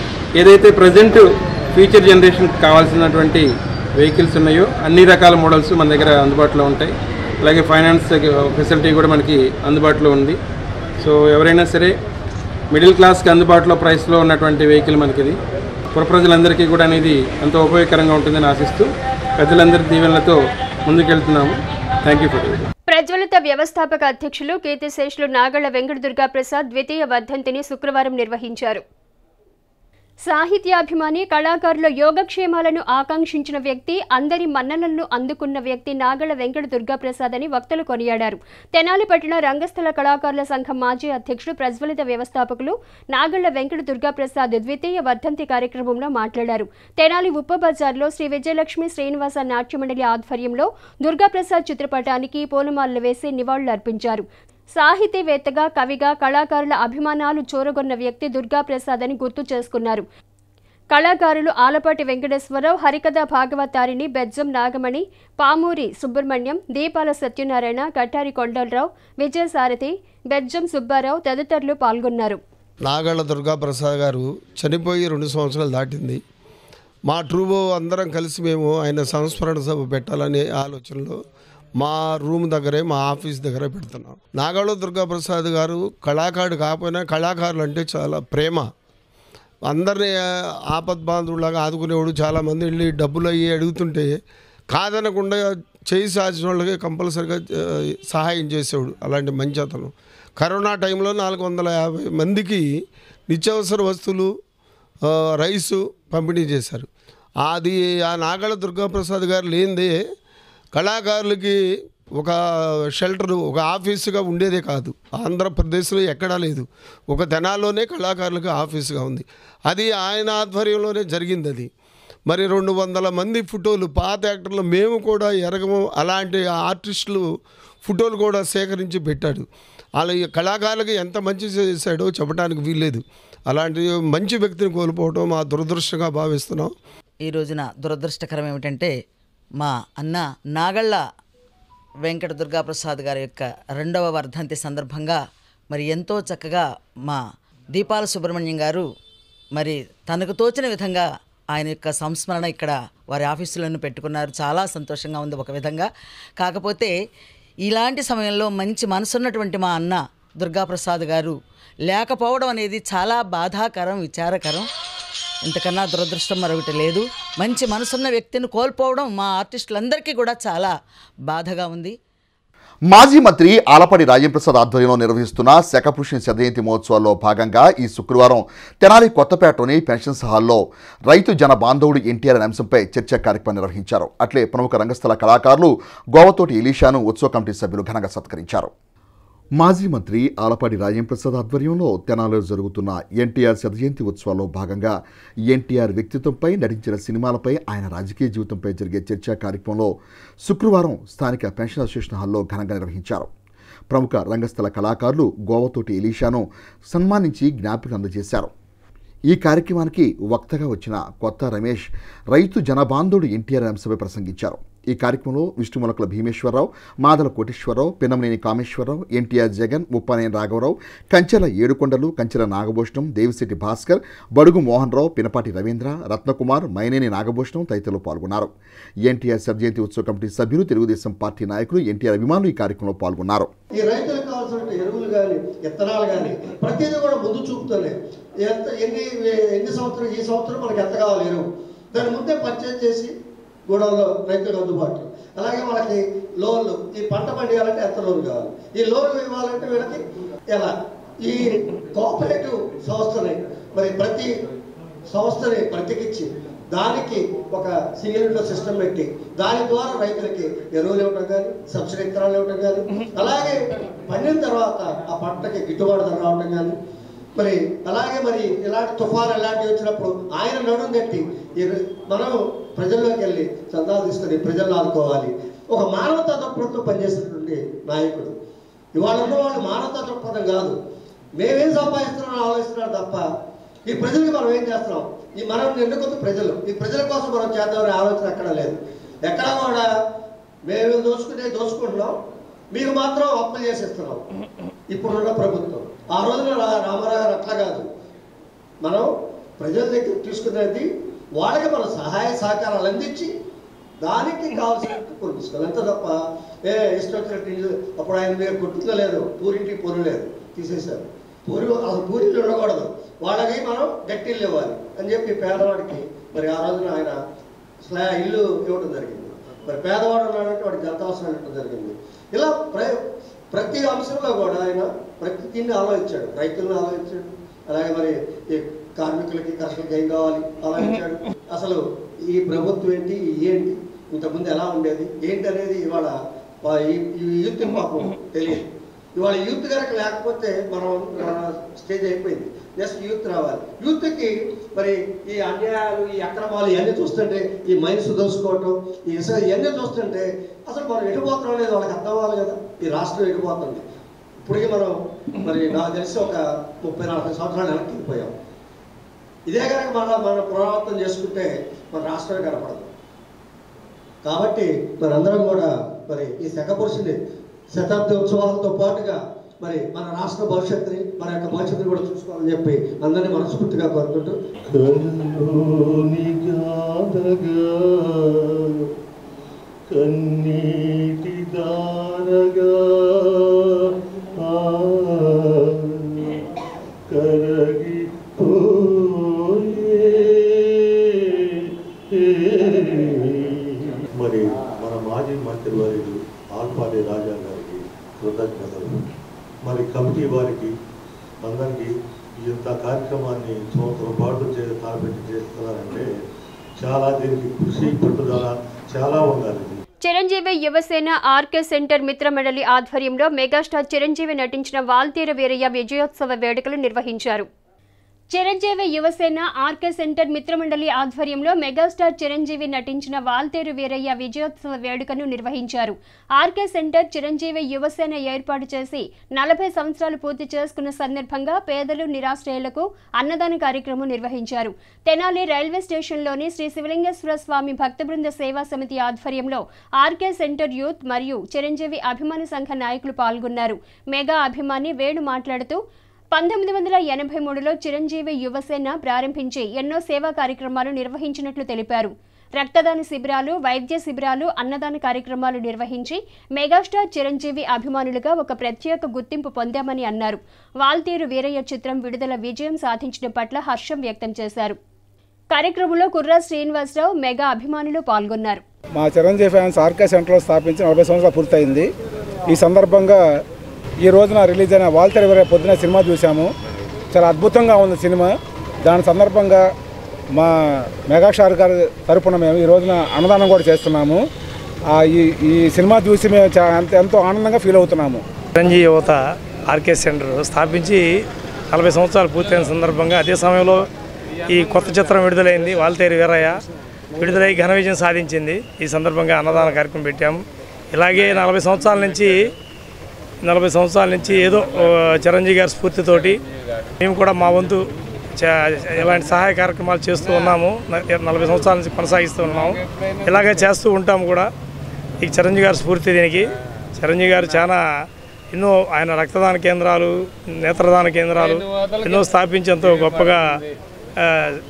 ఏదైతే ప్రజెంట్ ఫ్యూచర్ జనరేషన్కి కావాల్సినటువంటి వెహికల్స్ ఉన్నాయో అన్ని రకాల మోడల్స్ మన దగ్గర అందుబాటులో ఉంటాయి అలాగే ఫైనాన్స్ ఫెసిలిటీ కూడా మనకి అందుబాటులో ఉంది సో ఎవరైనా సరే మిడిల్ క్లాస్కి అందుబాటులో ప్రైస్లో ఉన్నటువంటి వెహికల్ మనకి ఇది పుర ప్రజలందరికీ కూడా అనేది ఎంతో ఉపయోగకరంగా ఉంటుందని ఆశిస్తూ ప్రజలందరి దీవెనలతో ముందుకెళ్తున్నాము థ్యాంక్ యూ ఫర్ ప్రజ్వలిత వ్యవస్థాపక అధ్యక్షులు కీర్తిశేషులు నాగళ్ల వెంకట దుర్గా ప్రసాద్ ద్వితీయ వర్ధంతిని శుక్రవారం నిర్వహించారు సాహిత్యాభిమాని కళాకారుల యోగక్షేమాలను ఆకాంక్షించిన వ్యక్తి అందరి మన్ననలను అందుకున్న వ్యక్తి నాగళ్ల వెంకట దుర్గాప్రసాద్ అని వక్తలు కొనియాడారు తెనాలి పట్టణ రంగస్థల కళాకారుల సంఘం మాజీ అధ్యక్షుడు ప్రజ్వలిత వ్యవస్థాపకులు నాగళ్ల వెంకట దుర్గాప్రసాద్ ద్వితీయ వర్ధంతి కార్యక్రమంలో మాట్లాడారు తెనాలి ఉప్ప బజార్లో శ్రీ విజయలక్ష్మి శ్రీనివాస నాట్యమండలి ఆధ్వర్యంలో దుర్గాప్రసాద్ చిత్రపటానికి పూలమాలలు వేసి నివాళులర్పించారు సాహితీవేత్తగా కవిగా కళాకారుల అభిమానాలు చూరగొన్న వ్యక్తి దుర్గాప్రసాద్ అని గుర్తు చేసుకున్నారు కళాకారులు ఆలపాటి వెంకటేశ్వరరావు హరికథ భాగవతారిణి బెజ్జం నాగమణి పామూరి సుబ్రహ్మణ్యం దీపాల సత్యనారాయణ కట్టారి కొండలరావు విజయసారథి బెజ్జం సుబ్బారావు తదితరులు పాల్గొన్నారు నాగళ్ళ దుర్గాప్రసాద్ గారు చనిపోయి రెండు సంవత్సరాలు దాటింది మా ట్రూబో అందరం కలిసి మేము ఆయన సంస్మరణ సభ పెట్టాలనే ఆలోచనలో మా రూమ్ దగ్గరే మా ఆఫీస్ దగ్గరే పెడుతున్నాం నాగాళ్ళ దుర్గాప్రసాద్ గారు కళాకారుడు కాకపోయినా కళాకారులు అంటే చాలా ప్రేమ అందరినీ ఆపద్బాంధువులాగా ఆదుకునేవాడు చాలామంది వెళ్ళి డబ్బులు అయ్యి అడుగుతుంటే కాదనకుండా చేయి సాచిన వాళ్ళకి కంపల్సరిగా ఆ, సహాయం చేసేవాడు అలాంటి మంచి అతను కరోనా టైంలో నాలుగు వందల యాభై మందికి నిత్యావసర వస్తువులు ఆ, రైసు పంపిణీ చేశారు అది ఆ నాగళ దుర్గాప్రసాద్ గారు లేనిదే కళాకారులకి ఒక షెల్టర్ ఒక ఆఫీసుగా ఉండేదే కాదు ఆంధ్రప్రదేశ్లో ఎక్కడా లేదు ఒక తెనాల్లోనే కళాకారులకు ఆఫీసుగా ఉంది అది ఆయన ఆధ్వర్యంలోనే జరిగింది అది మరి రెండు వందల మంది ఫోటోలు పాత యాక్టర్లు మేము కూడా ఎరగము అలాంటి ఆర్టిస్టులు ఫోటోలు కూడా సేకరించి పెట్టాడు అలా ఈ కళాకారులకు ఎంత మంచి చేశాడో చెప్పడానికి వీల్లేదు అలాంటి మంచి వ్యక్తిని కోల్పోవడం మా దురదృష్టంగా భావిస్తున్నాం ఈ రోజున దురదృష్టకరం ఏమిటంటే మా అన్న నాగళ్ళ వెంకట దుర్గాప్రసాద్ గారి యొక్క రెండవ వర్ధంతి సందర్భంగా మరి ఎంతో చక్కగా మా దీపాల సుబ్రహ్మణ్యం గారు మరి తనకు తోచిన విధంగా ఆయన యొక్క సంస్మరణ ఇక్కడ వారి ఆఫీసులను పెట్టుకున్నారు చాలా సంతోషంగా ఉంది ఒక విధంగా కాకపోతే ఇలాంటి సమయంలో మంచి మనసున్నటువంటి మా అన్న దుర్గాప్రసాద్ గారు లేకపోవడం అనేది చాలా బాధాకరం విచారకరం ఇంతకన్నా దురదృష్టం మరొకటి లేదు మంచి మనసున్న వ్యక్తిని కోల్పోవడం మా ఆర్టిస్టులందరికీ కూడా చాలా బాధగా ఉంది మాజీ మంత్రి ఆలపాటి రాజేంద్రప్రసాద్ ఆధ్వర్యంలో నిర్వహిస్తున్న శకపురుషుని శతజయంతి మహోత్సవాల్లో భాగంగా ఈ శుక్రవారం తెనాలి కొత్తపేటలోని పెన్షన్స్ హాల్లో రైతు జన బాంధవుడు ఎన్టీఆర్ అనే అంశంపై చర్చా కార్యక్రమం నిర్వహించారు అట్లే ప్రముఖ రంగస్థల కళాకారులు గోవతోటి ఇలీషాను ఉత్సవ కమిటీ సభ్యులు ఘనంగా సత్కరించారు మాజీ మంత్రి ఆలపాటి రాజేంద్రప్రసాద్ ఆధ్వర్యంలో తెనాలిలో జరుగుతున్న ఎన్టీఆర్ శతజయంతి ఉత్సవాల్లో భాగంగా ఎన్టీఆర్ వ్యక్తిత్వంపై నటించిన సినిమాలపై ఆయన రాజకీయ జీవితంపై జరిగే చర్చా కార్యక్రమంలో శుక్రవారం స్థానిక పెన్షన్ అసోసియేషన్ హాల్లో ఘనంగా నిర్వహించారు ప్రముఖ రంగస్థల కళాకారులు గోవతోటి ఎలీషాను సన్మానించి జ్ఞాపిక అందజేశారు ఈ కార్యక్రమానికి వక్తగా వచ్చిన కొత్త రమేష్ రైతు జనబాంధుడు ఎన్టీఆర్ అంశంపై ప్రసంగించారు ఈ కార్యక్రమంలో విష్ణుములకల భీమేశ్వరరావు మాదల కోటేశ్వరరావు పిన్నమనేని కామేశ్వరరావు ఎన్టీఆర్ జగన్ ముప్పానేని రాఘవరావు కంచెల ఏడుకొండలు కంచెల నాగభూషణం దేవిశెట్టి భాస్కర్ బడుగు మోహన్ రావు పినపాటి రవీంద్ర రత్నకుమార్ మైనేని నాగభూషణం తదితరులు పాల్గొన్నారు ఎన్టీఆర్ జయంతి ఉత్సవ కమిటీ సభ్యులు తెలుగుదేశం పార్టీ నాయకులు ఎన్టీఆర్ అభిమానులు ఈ కార్యక్రమంలో పాల్గొన్నారు ఈ రైతులకు కావాల్సిన ఎరువులు కానీ విత్తనాలు కానీ ప్రతిదీ కూడా ముందు చూపుతూనే ఎంత ఎన్ని ఎన్ని సంవత్సరం ఈ సంవత్సరం మనకి ఎంత కావాలి ఎరువు దాని ముందే పర్చేజ్ చేసి గూడెంలో రైతులకు అందుబాటులో అలాగే మనకి లోన్లు ఈ పంట పండియాలంటే ఎంత లోన్ కావాలి ఈ లోన్ ఇవ్వాలంటే వీళ్ళకి ఎలా ఈ కోఆపరేటివ్ సంస్థని మరి ప్రతి సంస్థని బ్రతికిచ్చి దానికి ఒక సింగిల్ విండో సిస్టమ్ పెట్టి దాని ద్వారా రైతులకి ఎరువులు ఇవ్వడం కానీ సబ్సిడీ విత్తనాలు ఇవ్వడం కానీ అలాగే పండిన తర్వాత ఆ పంటకి గిట్టుబాటు ధర రావడం కానీ మరి అలాగే మరి ఇలాంటి తుఫాను ఇలాంటివి వచ్చినప్పుడు ఆయన నడుం కట్టి ఈ మనం ప్రజల్లోకి వెళ్ళి చందాలు తీసుకొని ప్రజలను ఆదుకోవాలి ఒక మానవతా దృక్పథంతో పనిచేసినటువంటి నాయకుడు ఇవాళ ఉన్న వాళ్ళు మానవతా దృక్పథం కాదు మేమేం సంపాదిస్తున్నామని ఆలోచిస్తున్నాడు తప్ప ఈ ప్రజలకు మనం ఏం చేస్తున్నాం ఈ మనం ఎన్నుకుంది ప్రజలు ఈ ప్రజల కోసం మనం చేద్దామనే ఆలోచన ఎక్కడ లేదు ఎక్కడ కూడా మేము దోచుకునే దోచుకుంటున్నాం మీకు మాత్రం అప్పులు చేసేస్తున్నాం ఇప్పుడున్న ప్రభుత్వం ఆ రోజున రా- రామారావు గారు అట్లా కాదు మనం ప్రజల దగ్గర తీసుకునేది వాళ్ళకి మన సహాయ సహకారాలు అందించి దానికి కావాల్సినట్టు కొనిపించుకోవాలి అంతే తప్ప ఏ ఇష్టం వచ్చినట్టు ఇల్లు అప్పుడు ఆయన మీద కొట్టులో లేదు పూరింటికి పొరు లేదు తీసేశారు పూరి అసలు పూరిలు ఉండకూడదు వాళ్ళకి మనం గట్టి ఇల్లు ఇవ్వాలి అని చెప్పి పేదవాడికి మరి ఆ రోజున ఆయన స్లా ఇల్లు ఇవ్వడం జరిగింది మరి పేదవాడు ఉన్నాడంటే వాడికి ఎంత అవసరం ఇవ్వడం జరిగింది ఇలా ప్ర ప్రతి అంశంలో కూడా ఆయన ప్రతి దీన్ని ఆలోచించాడు రైతులను ఆలోచించాడు అలాగే మరి ఈ కార్మికులకి కర్షకులకి ఏం కావాలి ఆలోచించాడు అసలు ఈ ప్రభుత్వం ఏంటి ఏంటి ఇంతకుముందు ఎలా ఉండేది ఏంటి అనేది ఇవాళ వా- ఈ ఈ యూత్ పాపం తెలియదు ఇవాళ యూత్ కనుక లేకపోతే మనం మన స్టేజ్ అయిపోయింది నెక్స్ట్ యూత్ రావాలి యూత్కి మరి ఈ అన్యాయాలు ఈ అక్రమాలు ఇవన్నీ చూస్తుంటే ఈ మైన్స్ దోసుకోవటం ఈ ఇస ఇవన్నీ చూస్తుంటే అసలు మనం ఎడిపోతున్నాం అనేది వాళ్ళకి అర్థం అవ్వాలి కదా ఈ రాష్ట్రం ఎడిపోతుంది ఇప్పటికీ మనం మరి నాకు తెలిసి ఒక ముప్పై నలభై సంవత్సరాలు వెనక్కి వెళ్ళిపోయాం ఇదే కనుక మన మన పునరావృతం చేసుకుంటే మన రాష్ట్రమే కనపడదు కాబట్టి మనందరం కూడా మరి ఈ శకపురుషుని శతాబ్ది ఉత్సవాలతో పాటుగా మరి మన రాష్ట్ర భవిష్యత్తుని మన యొక్క భవిష్యత్తుని కూడా చూసుకోవాలని చెప్పి అందరినీ మనస్ఫూర్తిగా కోరుకుంటూ కన్నీటి దారగా కరగి మరి మన మాజీ మంత్రి వారికి ఆల్పాటి రాజా గారికి కృతజ్ఞతలు మరి కమిటీ వారికి అందరికీ ఇంత కార్యక్రమాన్ని సంవత్సరం పాటు చే తలపెట్టి చేస్తున్నారంటే చాలా దీనికి కృషి పట్టుదల చాలా ఉండాలి చిరంజీవి యువసేన ఆర్కే సెంటర్ మిత్రమండలి ఆధ్వర్యంలో మెగాస్టార్ చిరంజీవి నటించిన వాల్తీర వీరయ్య విజయోత్సవ వేడుకలు నిర్వహించారు చిరంజీవి యువసేన ఆర్కే సెంటర్ మిత్రమండలి ఆధ్వర్యంలో మెగాస్టార్ చిరంజీవి నటించిన వాల్తేరు వీరయ్య విజయోత్సవ వేడుకను నిర్వహించారు ఆర్కే సెంటర్ చిరంజీవి యువసేన ఏర్పాటు చేసి నలభై సంవత్సరాలు పూర్తి చేసుకున్న సందర్భంగా పేదలు నిరాశ్రయులకు అన్నదాన కార్యక్రమం నిర్వహించారు తెనాలి రైల్వే స్టేషన్లోని శ్రీ శివలింగేశ్వర స్వామి భక్త బృంద సేవా సమితి ఆధ్వర్యంలో ఆర్కే సెంటర్ యూత్ మరియు చిరంజీవి అభిమాని సంఘ నాయకులు పాల్గొన్నారు మెగా అభిమాని వేణు మాట్లాడుతూ పంతొమ్మిది వందల ఎనభై మూడులో చిరంజీవి యువసేన ప్రారంభించి ఎన్నో సేవా కార్యక్రమాలు నిర్వహించినట్లు తెలిపారు రక్తదాన శిబిరాలు వైద్య శిబిరాలు అన్నదాన కార్యక్రమాలు నిర్వహించి మెగాస్టార్ చిరంజీవి అభిమానులుగా ఒక ప్రత్యేక గుర్తింపు పొందామని అన్నారు వాల్తీరు వీరయ్య చిత్రం విడుదల విజయం సాధించడం పట్ల హర్షం వ్యక్తం చేశారు కార్యక్రమంలో కుర్రా శ్రీనివాసరావు మెగా అభిమానులు పాల్గొన్నారు మా చిరంజీవి ఫ్యాన్స్ ఆర్కే సెంటర్లో స్థాపించి నలభై సంవత్సరాలు పూర్తయింది ఈ సందర్భంగా ఈ రోజున రిలీజ్ అయిన వాల్తెర వీరయ్య పొద్దున సినిమా చూసాము చాలా అద్భుతంగా ఉంది సినిమా దాని సందర్భంగా మా మెగాస్టార్ గారి తరపున మేము ఈ రోజున అన్నదానం కూడా చేస్తున్నాము ఆ, ఈ ఈ సినిమా చూసి మేము చా- ఎంతో- ఎంతో ఆనందంగా ఫీల్ అవుతున్నాము చిరంజీవి యువత ఆర్కే సెంటర్ స్థాపించి నలభై సంవత్సరాలు పూర్తయిన సందర్భంగా అదే సమయంలో ఈ కొత్త చిత్రం విడుదలైంది వాల్తేరి వీరయ్య విడుదలై ఘన విజయం సాధించింది ఈ సందర్భంగా అన్నదాన కార్యక్రమం పెట్టాము ఇలాగే నలభై సంవత్సరాల నుంచి నలభై సంవత్సరాల నుంచి ఏదో ఆ, చిరంజీవి గారి స్ఫూర్తితోటి మేము కూడా మా వంతు చ- ఇలాంటి సహాయ కార్యక్రమాలు చేస్తూ ఉన్నాము న- నలభై సంవత్సరాల నుంచి కొనసాగిస్తూ ఉన్నాము ఇలాగే చేస్తూ ఉంటాము కూడా ఈ చిరంజీవి గారి స్ఫూర్తి దీనికి చిరంజీవి గారు చాలా ఎన్నో ఆయన రక్తదాన కేంద్రాలు నేత్రదాన కేంద్రాలు ఎన్నో స్థాపించి ఎంతో గొప్పగా ఆ,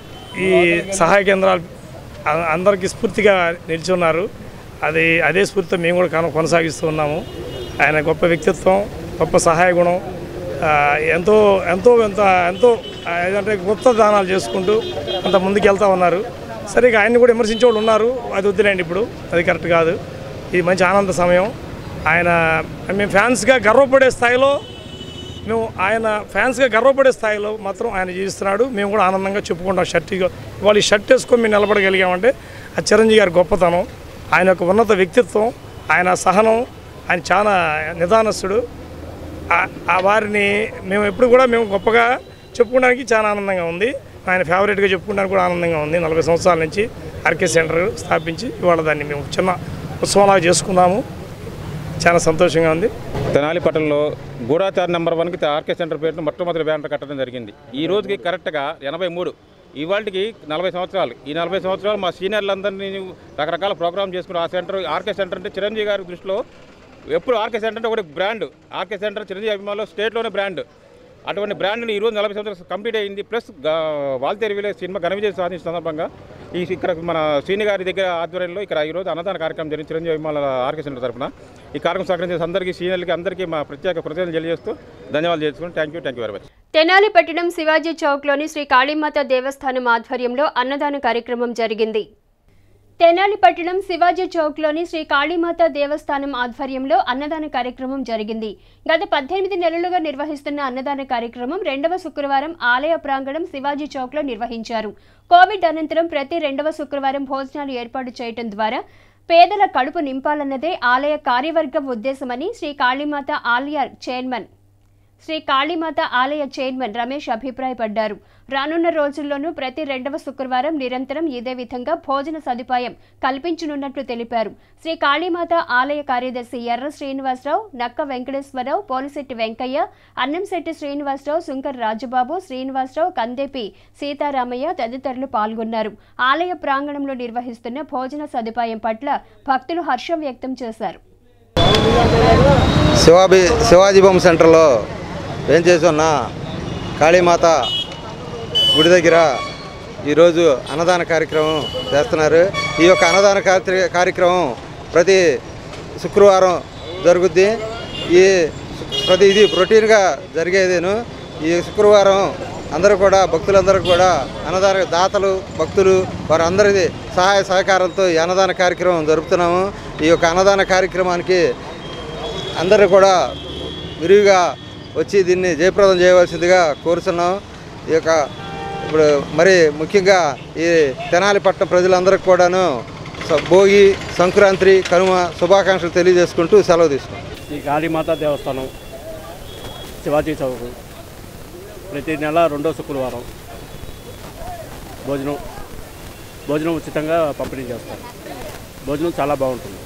ఈ సహాయ కేంద్రాలు అ- అందరికీ స్ఫూర్తిగా నిలిచున్నారు అది అదే స్ఫూర్తితో మేము కూడా కొన- కొనసాగిస్తూ ఉన్నాము ఆయన గొప్ప వ్యక్తిత్వం గొప్ప సహాయ గుణం ఆ, ఎంతో ఎంతో ఎంత ఎంతో ఆ, ఏదంటే గొప్ప దానాలు చేసుకుంటూ అంత ముందుకు వెళ్తూ ఉన్నారు సరే ఇక ఆయన్ని కూడా విమర్శించే వాళ్ళు ఉన్నారు అది వద్దులేండి ఇప్పుడు అది కరెక్ట్ కాదు ఇది మంచి ఆనంద సమయం ఆయన మేము ఫ్యాన్స్గా గర్వపడే స్థాయిలో మేము ఆయన ఫ్యాన్స్గా గర్వపడే స్థాయిలో మాత్రం ఆయన జీవిస్తున్నాడు మేము కూడా ఆనందంగా చెప్పుకుంటాం షర్ట్ ఇవాళ ఈ షర్ట్ వేసుకొని మేము నిలబడగలిగామంటే ఆ చిరంజీవి గారి గొప్పతనం ఆయన యొక్క ఉన్నత వ్యక్తిత్వం ఆయన సహనం ఆయన చాలా నిదానస్తుడు ఆ- ఆ వారిని మేము ఎప్పుడు కూడా మేము గొప్పగా చెప్పుకోవడానికి చాలా ఆనందంగా ఉంది ఆయన ఫేవరెట్గా చెప్పుకోవడానికి కూడా ఆనందంగా ఉంది నలభై సంవత్సరాల నుంచి ఆర్కే సెంటర్ స్థాపించి ఇవాళ దాన్ని మేము చిన్న ఉత్సవంలాగా చేసుకున్నాము చాలా సంతోషంగా ఉంది తెనాలి పట్టణంలో గూఢాచార నెంబర్ వన్కి ఆర్కే సెంటర్ పేరును మొట్టమొదటి బ్యానర్ కట్టడం జరిగింది ఈ రోజుకి కరెక్ట్గా ఎనభై మూడు ఇవాళకి నలభై సంవత్సరాలు ఈ నలభై సంవత్సరాలు మా సీనియర్లందరినీ రకరకాల ప్రోగ్రామ్ చేసుకుని ఆ సెంటర్ ఆర్కే సెంటర్ అంటే చిరంజీవి గారి దృష్టిలో ఎప్పుడు ఆర్కే సెంటర్ అంటే ఒకటి బ్రాండ్ ఆర్కే సెంటర్ చిరంజీవి అభిమానులు స్టేట్లోనే బ్రాండ్ అటువంటి బ్రాండ్ని ఈరోజు నలభై సంవత్సరాలు కంప్లీట్ అయింది ప్లస్ వాల్తేరి విలేజ్ సినిమా ఘన విజయం సాధించిన సందర్భంగా ఈ ఇక్కడ మన శ్రీని గారి దగ్గర ఆధ్వర్యంలో ఇక్కడ ఈరోజు అన్నదాన కార్యక్రమం జరిగింది చిరంజీవి అభిమానుల ఆర్కే సెంటర్ తరఫున ఈ కార్యక్రమం సహకరించిన అందరికీ సీనియర్లకి అందరికీ మా ప్రత్యేక కృతజ్ఞతలు తెలియజేస్తూ ధన్యవాదాలు చేసుకుని thank you thank you very much Tenali పట్టణం శివాజీ చౌక్లోని శ్రీ కాళీమాత దేవస్థానం ఆధ్వర్యంలో అన్నదాన కార్యక్రమం జరిగింది తెనాలి పట్టణం శివాజీ చౌక్లోని శ్రీ కాళీమాత దేవస్థానం ఆధ్వర్యంలో అన్నదాన కార్యక్రమం జరిగింది గత పద్దెనిమిది నెలలుగా నిర్వహిస్తున్న అన్నదాన కార్యక్రమం రెండవ శుక్రవారం ఆలయ ప్రాంగణం శివాజీ చౌక్లో నిర్వహించారు కోవిడ్ అనంతరం ప్రతి రెండవ శుక్రవారం భోజనాలు ఏర్పాటు చేయడం ద్వారా పేదల కడుపు నింపాలన్నదే ఆలయ కార్యవర్గం ఉద్దేశమని శ్రీ కాళీమాత ఆలయ చైర్మన్ శ్రీ కాళీమాత ఆలయ చైర్మన్ రమేష్ అభిప్రాయపడ్డారు రానున్న రోజుల్లోనూ ప్రతి రెండవ శుక్రవారం నిరంతరం ఇదే విధంగా భోజన సదుపాయం కల్పించనున్నట్లు తెలిపారు శ్రీ కాళీమాత ఆలయ కార్యదర్శి ఎర్ర శ్రీనివాసరావు నక్క వెంకటేశ్వరరావు పోలిశెట్టి వెంకయ్య అన్నంశెట్టి శ్రీనివాసరావు శంకర్ రాజుబాబు శ్రీనివాసరావు కందేపి సీతారామయ్య తదితరులు పాల్గొన్నారు ఆలయ ప్రాంగణంలో నిర్వహిస్తున్న భోజన సదుపాయం పట్ల భక్తులు హర్షం వ్యక్తం చేశారు శివాబి శివాజీ బొమ్మ సెంటర్లో ఏం చేస్తున్న కాళీమాత గుడి దగ్గర ఈరోజు అన్నదాన కార్యక్రమం చేస్తున్నారు ఈ యొక్క అన్నదాన కార్య- కార్యక్రమం ప్రతి శుక్రవారం జరుగుద్ది ఈ ప్రతి ఇది రొటీన్గా జరిగేదేను ఈ శుక్రవారం అందరూ కూడా భక్తులందరూ కూడా అన్నదాన దాతలు భక్తులు వారందరి సహాయ సహకారంతో ఈ అన్నదాన కార్యక్రమం జరుపుతున్నాము ఈ యొక్క అన్నదాన కార్యక్రమానికి అందరూ కూడా విరివిగా వచ్చి దీన్ని జయప్రదం చేయవలసిందిగా కోరుతున్నాం ఈ యొక్క ఇప్పుడు మరి ముఖ్యంగా ఈ తెనాలి పట్టణ ప్రజలందరికీ కూడాను స- భోగి సంక్రాంతి కనుమ శుభాకాంక్షలు తెలియజేసుకుంటూ సెలవు తీసుకుంటాం ఈ కాళీమాత దేవస్థానం శివాజీ చౌక్ ప్రతి నెల రెండో శుక్రవారం భోజనం భోజనం ఉచితంగా పంపిణీ చేస్తారు భోజనం చాలా బాగుంటుంది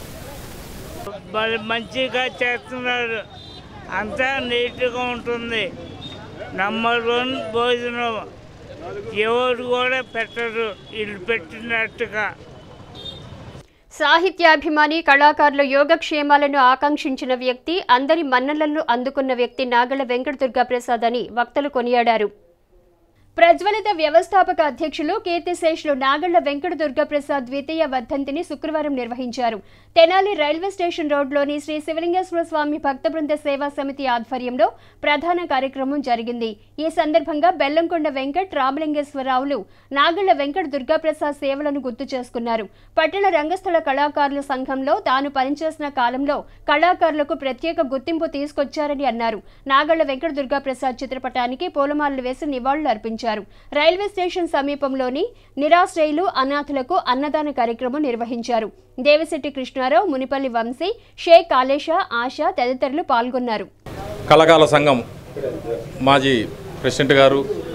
మరి మంచిగా చేస్తున్నారు అంతా నీట్గా ఉంటుంది నంబర్ వన్ భోజనం ఎవరు కూడా పెట్టరు వీళ్ళు పెట్టినట్టుగా సాహిత్యాభిమాని కళాకారుల యోగక్షేమాలను ఆకాంక్షించిన వ్యక్తి అందరి మన్ననలను అందుకున్న వ్యక్తి నాగళ్ల వెంకట దుర్గా ప్రసాద్ అని వక్తలు కొనియాడారు ప్రజ్వలిత వ్యవస్థాపక అధ్యక్షులు కీర్తిశేషులు నాగళ్ల వెంకట దుర్గాప్రసాద్ ద్వితీయ వర్ధంతిని శుక్రవారం నిర్వహించారు తెనాలి రైల్వే స్టేషన్ రోడ్లోని శ్రీ శివలింగేశ్వర స్వామి భక్త బృంద సేవా సమితి ఆధ్వర్యంలో ప్రధాన కార్యక్రమం జరిగింది ఈ సందర్భంగా బెల్లంకొండ వెంకట్ రామలింగేశ్వరరావులు నాగళ్ల వెంకట దుర్గాప్రసాద్ సేవలను గుర్తు చేసుకున్నారు పట్టణ రంగస్థల కళాకారుల సంఘంలో తాను పనిచేసిన కాలంలో కళాకారులకు ప్రత్యేక గుర్తింపు తీసుకొచ్చారని అన్నారు నాగళ్ల వెంకట దుర్గాప్రసాద్ చిత్రపటానికి పూలమాలలు వేసి నివాళులు అర్పించారు రైల్వే స్టేషన్ సమీపంలోని నిరాశ్రయులు అనాథులకు అన్నదాన కార్యక్రమం నిర్వహించారు దేవిశెట్టి కృష్ణారావు మునిపల్లి వంశీ షేక్ కాళేషా ఆశా తదితరులు పాల్గొన్నారు కళాకాల సంఘం మాజీ ప్రెసిడెంట్ గారు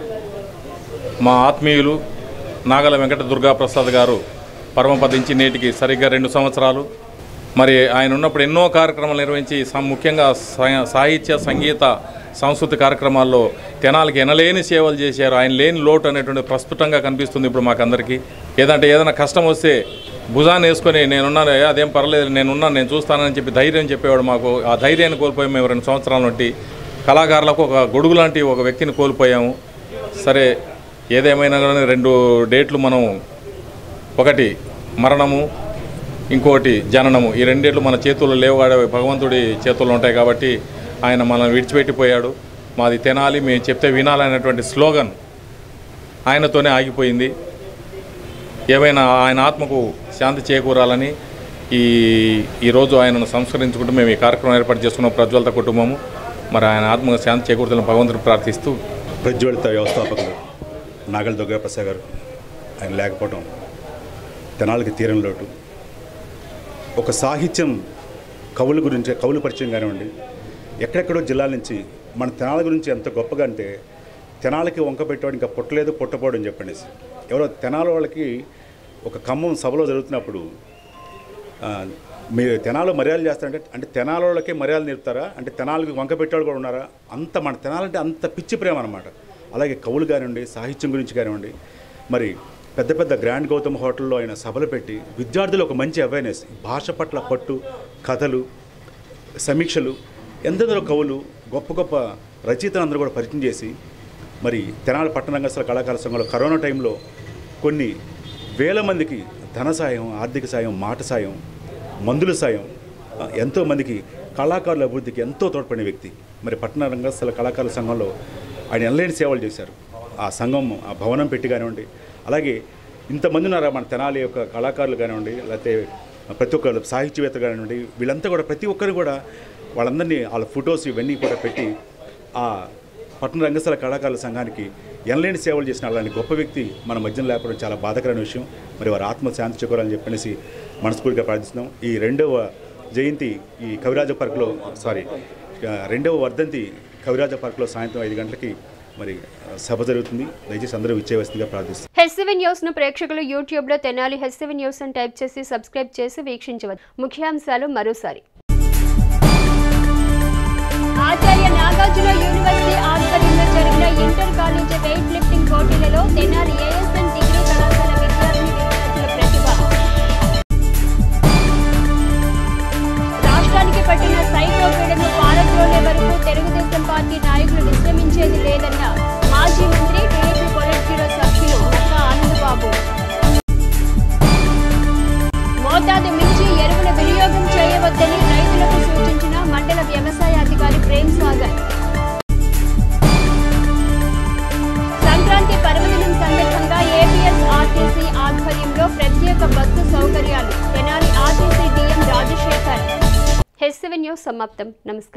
మా ఆత్మీయులు నాగల వెంకట దుర్గా ప్రసాద్ గారు పరమపదించి నేటికి సరిగ్గా రెండు సంవత్సరాలు మరి ఆయన ఉన్నప్పుడు ఎన్నో కార్యక్రమాలు నిర్వహించి సం- ముఖ్యంగా సా- సాహిత్య సంగీత సంస్కృతి కార్యక్రమాల్లో తెనాలకి ఎనలేని సేవలు చేశారు ఆయన లేని లోటు అనేటువంటి ప్రస్ఫుటంగా కనిపిస్తుంది ఇప్పుడు మాకందరికీ ఏదంటే ఏదైనా కష్టం వస్తే భుజాన్ని వేసుకొని నేనున్నాను "ఏ, అదేం పర్లేదు నేనున్నాను నేను చూస్తానని చెప్పి ధైర్యం చెప్పేవాడు మాకు ఆ ధైర్యాన్ని కోల్పోయాము మేము రెండు సంవత్సరాల నుండి కళాకారులకు ఒక గొడుగు లాంటి ఒక వ్యక్తిని కోల్పోయాము సరే ఏదేమైనా కానీ రెండు డేట్లు మనం ఒకటి మరణము ఇంకోటి జననము ఈ రెండేట్లు మన చేతుల్లో లేవుగాడే భగవంతుడి చేతుల్లో ఉంటాయి కాబట్టి ఆయన మనం విడిచిపెట్టిపోయాడు మాది తెనాలి మేము చెప్తే వినాలనేటువంటి స్లోగన్ ఆయనతోనే ఆగిపోయింది ఏమైనా ఆయన ఆత్మకు శాంతి చేకూరాలని ఈ ఈరోజు ఆయనను సంస్కరించుకుంటూ మేము ఈ కార్యక్రమం ఏర్పాటు చేసుకున్న ప్రజ్వలత కుటుంబము మరి ఆయన ఆత్మకు శాంతి చేకూరుతున్న భగవంతుని ప్రార్థిస్తూ ప్రజ్వలిత వ్యవస్థాపకులు నాగల దుర్గాప్రసాద్ గారు ఆయన లేకపోవడం తెనాలకి తీరం లోటు ఒక సాహిత్యం కవుల గురించి కవుల పరిచయం కానివ్వండి ఎక్కడెక్కడో జిల్లాల నుంచి మన తెనాల గురించి ఎంత గొప్పగా అంటే తెనాలకి వంక పెట్టాడు ఇంకా పుట్టలేదు పుట్టపోవడం చెప్పండి ఎవరో తెనాల వాళ్ళకి ఒక ఖమ్మం సభలో జరుగుతున్నప్పుడు ఆ, మీరు తెనాలో మర్యాదలు చేస్తారంటే అంటే తెనాల వాళ్ళకే మర్యాదలు నేర్పుతారా అంటే తెనాలకి వంక పెట్టేవాళ్ళు కూడా ఉన్నారా అంత మన తెనాలంటే అంత పిచ్చి ప్రేమ అనమాట అలాగే కవులు కానివ్వండి సాహిత్యం గురించి కానివ్వండి మరి పెద్ద పెద్ద గ్రాండ్ గౌతమ్ హోటల్లో ఆయన సభలు పెట్టి విద్యార్థులు ఒక మంచి అవేర్నెస్ భాష పట్ల పట్టు కథలు సమీక్షలు ఎందరో కవులు గొప్ప గొప్ప రచయితలందరూ కూడా పరిచయం చేసి మరి తెనాలి పట్టణ రంగస్థల కళాకార సంఘంలో కరోనా టైంలో కొన్ని వేల మందికి ధన సాయం ఆర్థిక సాయం మాట సాయం మందుల సాయం ఆ, ఎంతో మందికి కళాకారుల అభివృద్ధికి ఎంతో తోడ్పడిన వ్యక్తి మరి పట్టణ రంగస్థల కళాకారుల సంఘంలో ఆయన ఎనలేని సేవలు చేశారు ఆ సంఘం ఆ భవనం పెట్టి కానివ్వండి అలాగే ఇంతమంది ఉన్నారా మన తెనాలి యొక్క కళాకారులు కానివ్వండి లేకపోతే ప్రతి ఒక్కరు సాహిత్యవేత్త కానివ్వండి వీళ్ళంతా కూడా ప్రతి ఒక్కరు కూడా వాళ్ళందరినీ వాళ్ళ ఫొటోస్ ఇవన్నీ కూడా పెట్టి ఆ పట్టణ రంగస్థల కళాకారుల సంఘానికి ఎనలేని సేవలు చేసిన అలాంటి గొప్ప వ్యక్తి మన మధ్యన లేకపోవడం చాలా బాధకరమైన విషయం మరి వారి ఆత్మ శాంతి చేకూరాలని చెప్పనేసి మనస్ఫూర్తిగా ప్రార్థిస్తున్నాం ఈ రెండవ జయంతి ఈ కవిరాజ పార్క్లో సారీ ఆ, రెండవ వర్ధంతి కవిరాజ పార్క్లో సాయంత్రం ఐదు గంటలకి మరి ఆ, సభ జరుగుతుంది దయచేసి అందరూ ఇచ్చేవలసిందిగా ప్రార్థిస్తున్నాం హెస్సివి న్యూస్ ను ప్రేక్షకులు యూట్యూబ్ లో తెనాలి హెస్సివి న్యూస్ అని టైప్ చేసి సబ్స్క్రైబ్ చేసి వీక్షించవచ్చు ముఖ్యాంశాలు మరోసారి ఆచార్య నాగార్జున యూనివర్సిటీ ఆధ్వర్యంలో జరిగిన ఇంటర్ కాలేజీ వెయిట్ లిఫ్టింగ్ పోటీలలో తెనాలి ఏఎస్ఎన్ డిగ్రీ కళాశాల విద్యార్థిని విద్యార్థుల ప్రతిభ రాష్ట్రానికి పట్టిన సైకో పీడను పారద్రోలే వరకు తెలుగుదేశం పార్టీ నాయకులు విశ్రమించేది లేదన్న మాజీ మంత్రి టీడీపీ పొలిట్ బ్యూరో సభ్యులు నక్కా ఆనందబాబు మోతాదు మించి ఎరువుల వినియోగం చేయవద్దని రైతులకు సూచించిన మండల వ్యవసాయ అధికారి ప్రేమ్ సాగర్ సంక్రాంతి పర్వదినం సందర్భంగా ఏపీఎస్ ఆర్టీసీ ఆధ్వర్యంలో ప్రత్యేక బస్సు సౌకర్యాలు తెనాలి ఆర్టీసీ డిఎం రాజశేఖర్ హెస్సివి న్యూస్ సమాప్తం నమస్కారం